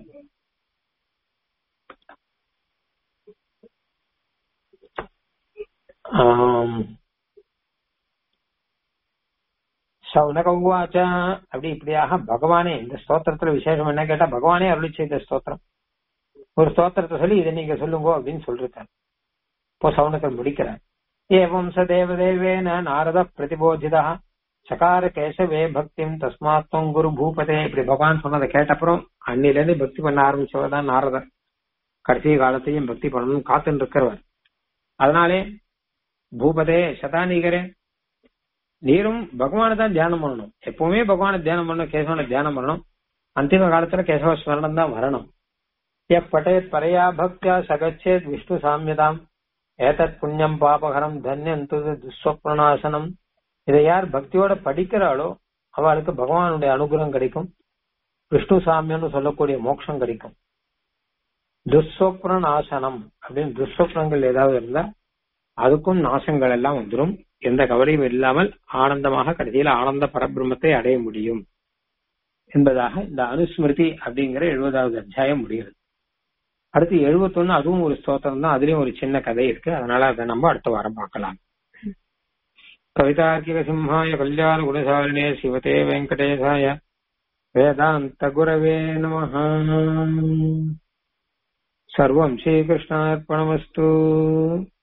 சௌனகவாச்ச அப்படி இப்படியாக பகவானே இந்த ஸ்தோத்திரத்துல விசேஷம் என்ன கேட்டா பகவானே அருளி செய்த ஸ்தோத்திரம் ஒரு ஸ்தோத்திரத்தை சொல்லி இதை நீங்க சொல்லுங்க அப்படின்னு சொல்லிருக்காரு இப்போ சவுனகர் முடிக்கிறார் ஏவம் ச தேவதேவேன நாரத பிரதிபோதிதா சகார கேசவே பக்திம் தஸ்மாத்துவம் குரு பூபதே இப்படி பகவான் சொன்னதை கேட்டப்புறம் அன்னில இருந்து பக்தி பண்ண ஆரம்பிச்சவர் தான் நாரதர் கடைசி காலத்தையும் பக்தி பண்ணணும்னு காத்துன்னு இருக்கிறவர் அதனாலே பூபதே சதானிகரே நீரும் பகவானை தான் தியானம் பண்ணணும் எப்பவுமே பகவானை தியானம் பண்ணணும் கேசவனை தியானம் பண்ணணும் அந்திம காலத்துல கேசவ ஸ்மரணம் தான் வரணும் எப்பட்டேத் பரையா பக்தியா சகச்சேத் விஷ்ணு சாமியதாம் ஏதத் புண்ணியம் பாபகரம் தன்யந்து துஸ்வப்ரணாசனம் இதை யார் பக்தியோட படிக்கிறாளோ அவளுக்கு பகவானுடைய அனுகிரகம் கிடைக்கும் விஷ்ணு சாமியம்னு சொல்லக்கூடிய மோட்சம் கிடைக்கும் துஸ்வப்ன நாசனம் அப்படின்னு துஸ்வப்னங்கள் ஏதாவது இருந்தா அதுக்கும் நாசங்கள் எல்லாம் வந்துடும் எந்த கவலையும் இல்லாமல் ஆனந்தமாக கடைசியில ஆனந்த பரபிரம்மத்தை அடைய முடியும் என்பதாக இந்த அனுஸ்மிருதி அப்படிங்கிற எழுபதாவது அத்தியாயம் முடிகிறது அடுத்து எழுபத்தொன்னு அதுவும் ஒரு ஸ்தோத்திரம் தான் அதுலயும் ஒரு சின்ன கதை இருக்கு அதனால அதை நம்ம அடுத்த வாரம் பார்க்கலாம் கவிதார்க்கிக சிம்ஹாய கல்யாண குணசாலினே சிவதே வெங்கடேசாய வேதாந்த குரவே நம சர்வம் ஸ்ரீகிருஷ்ணார்ப்பணமஸ்து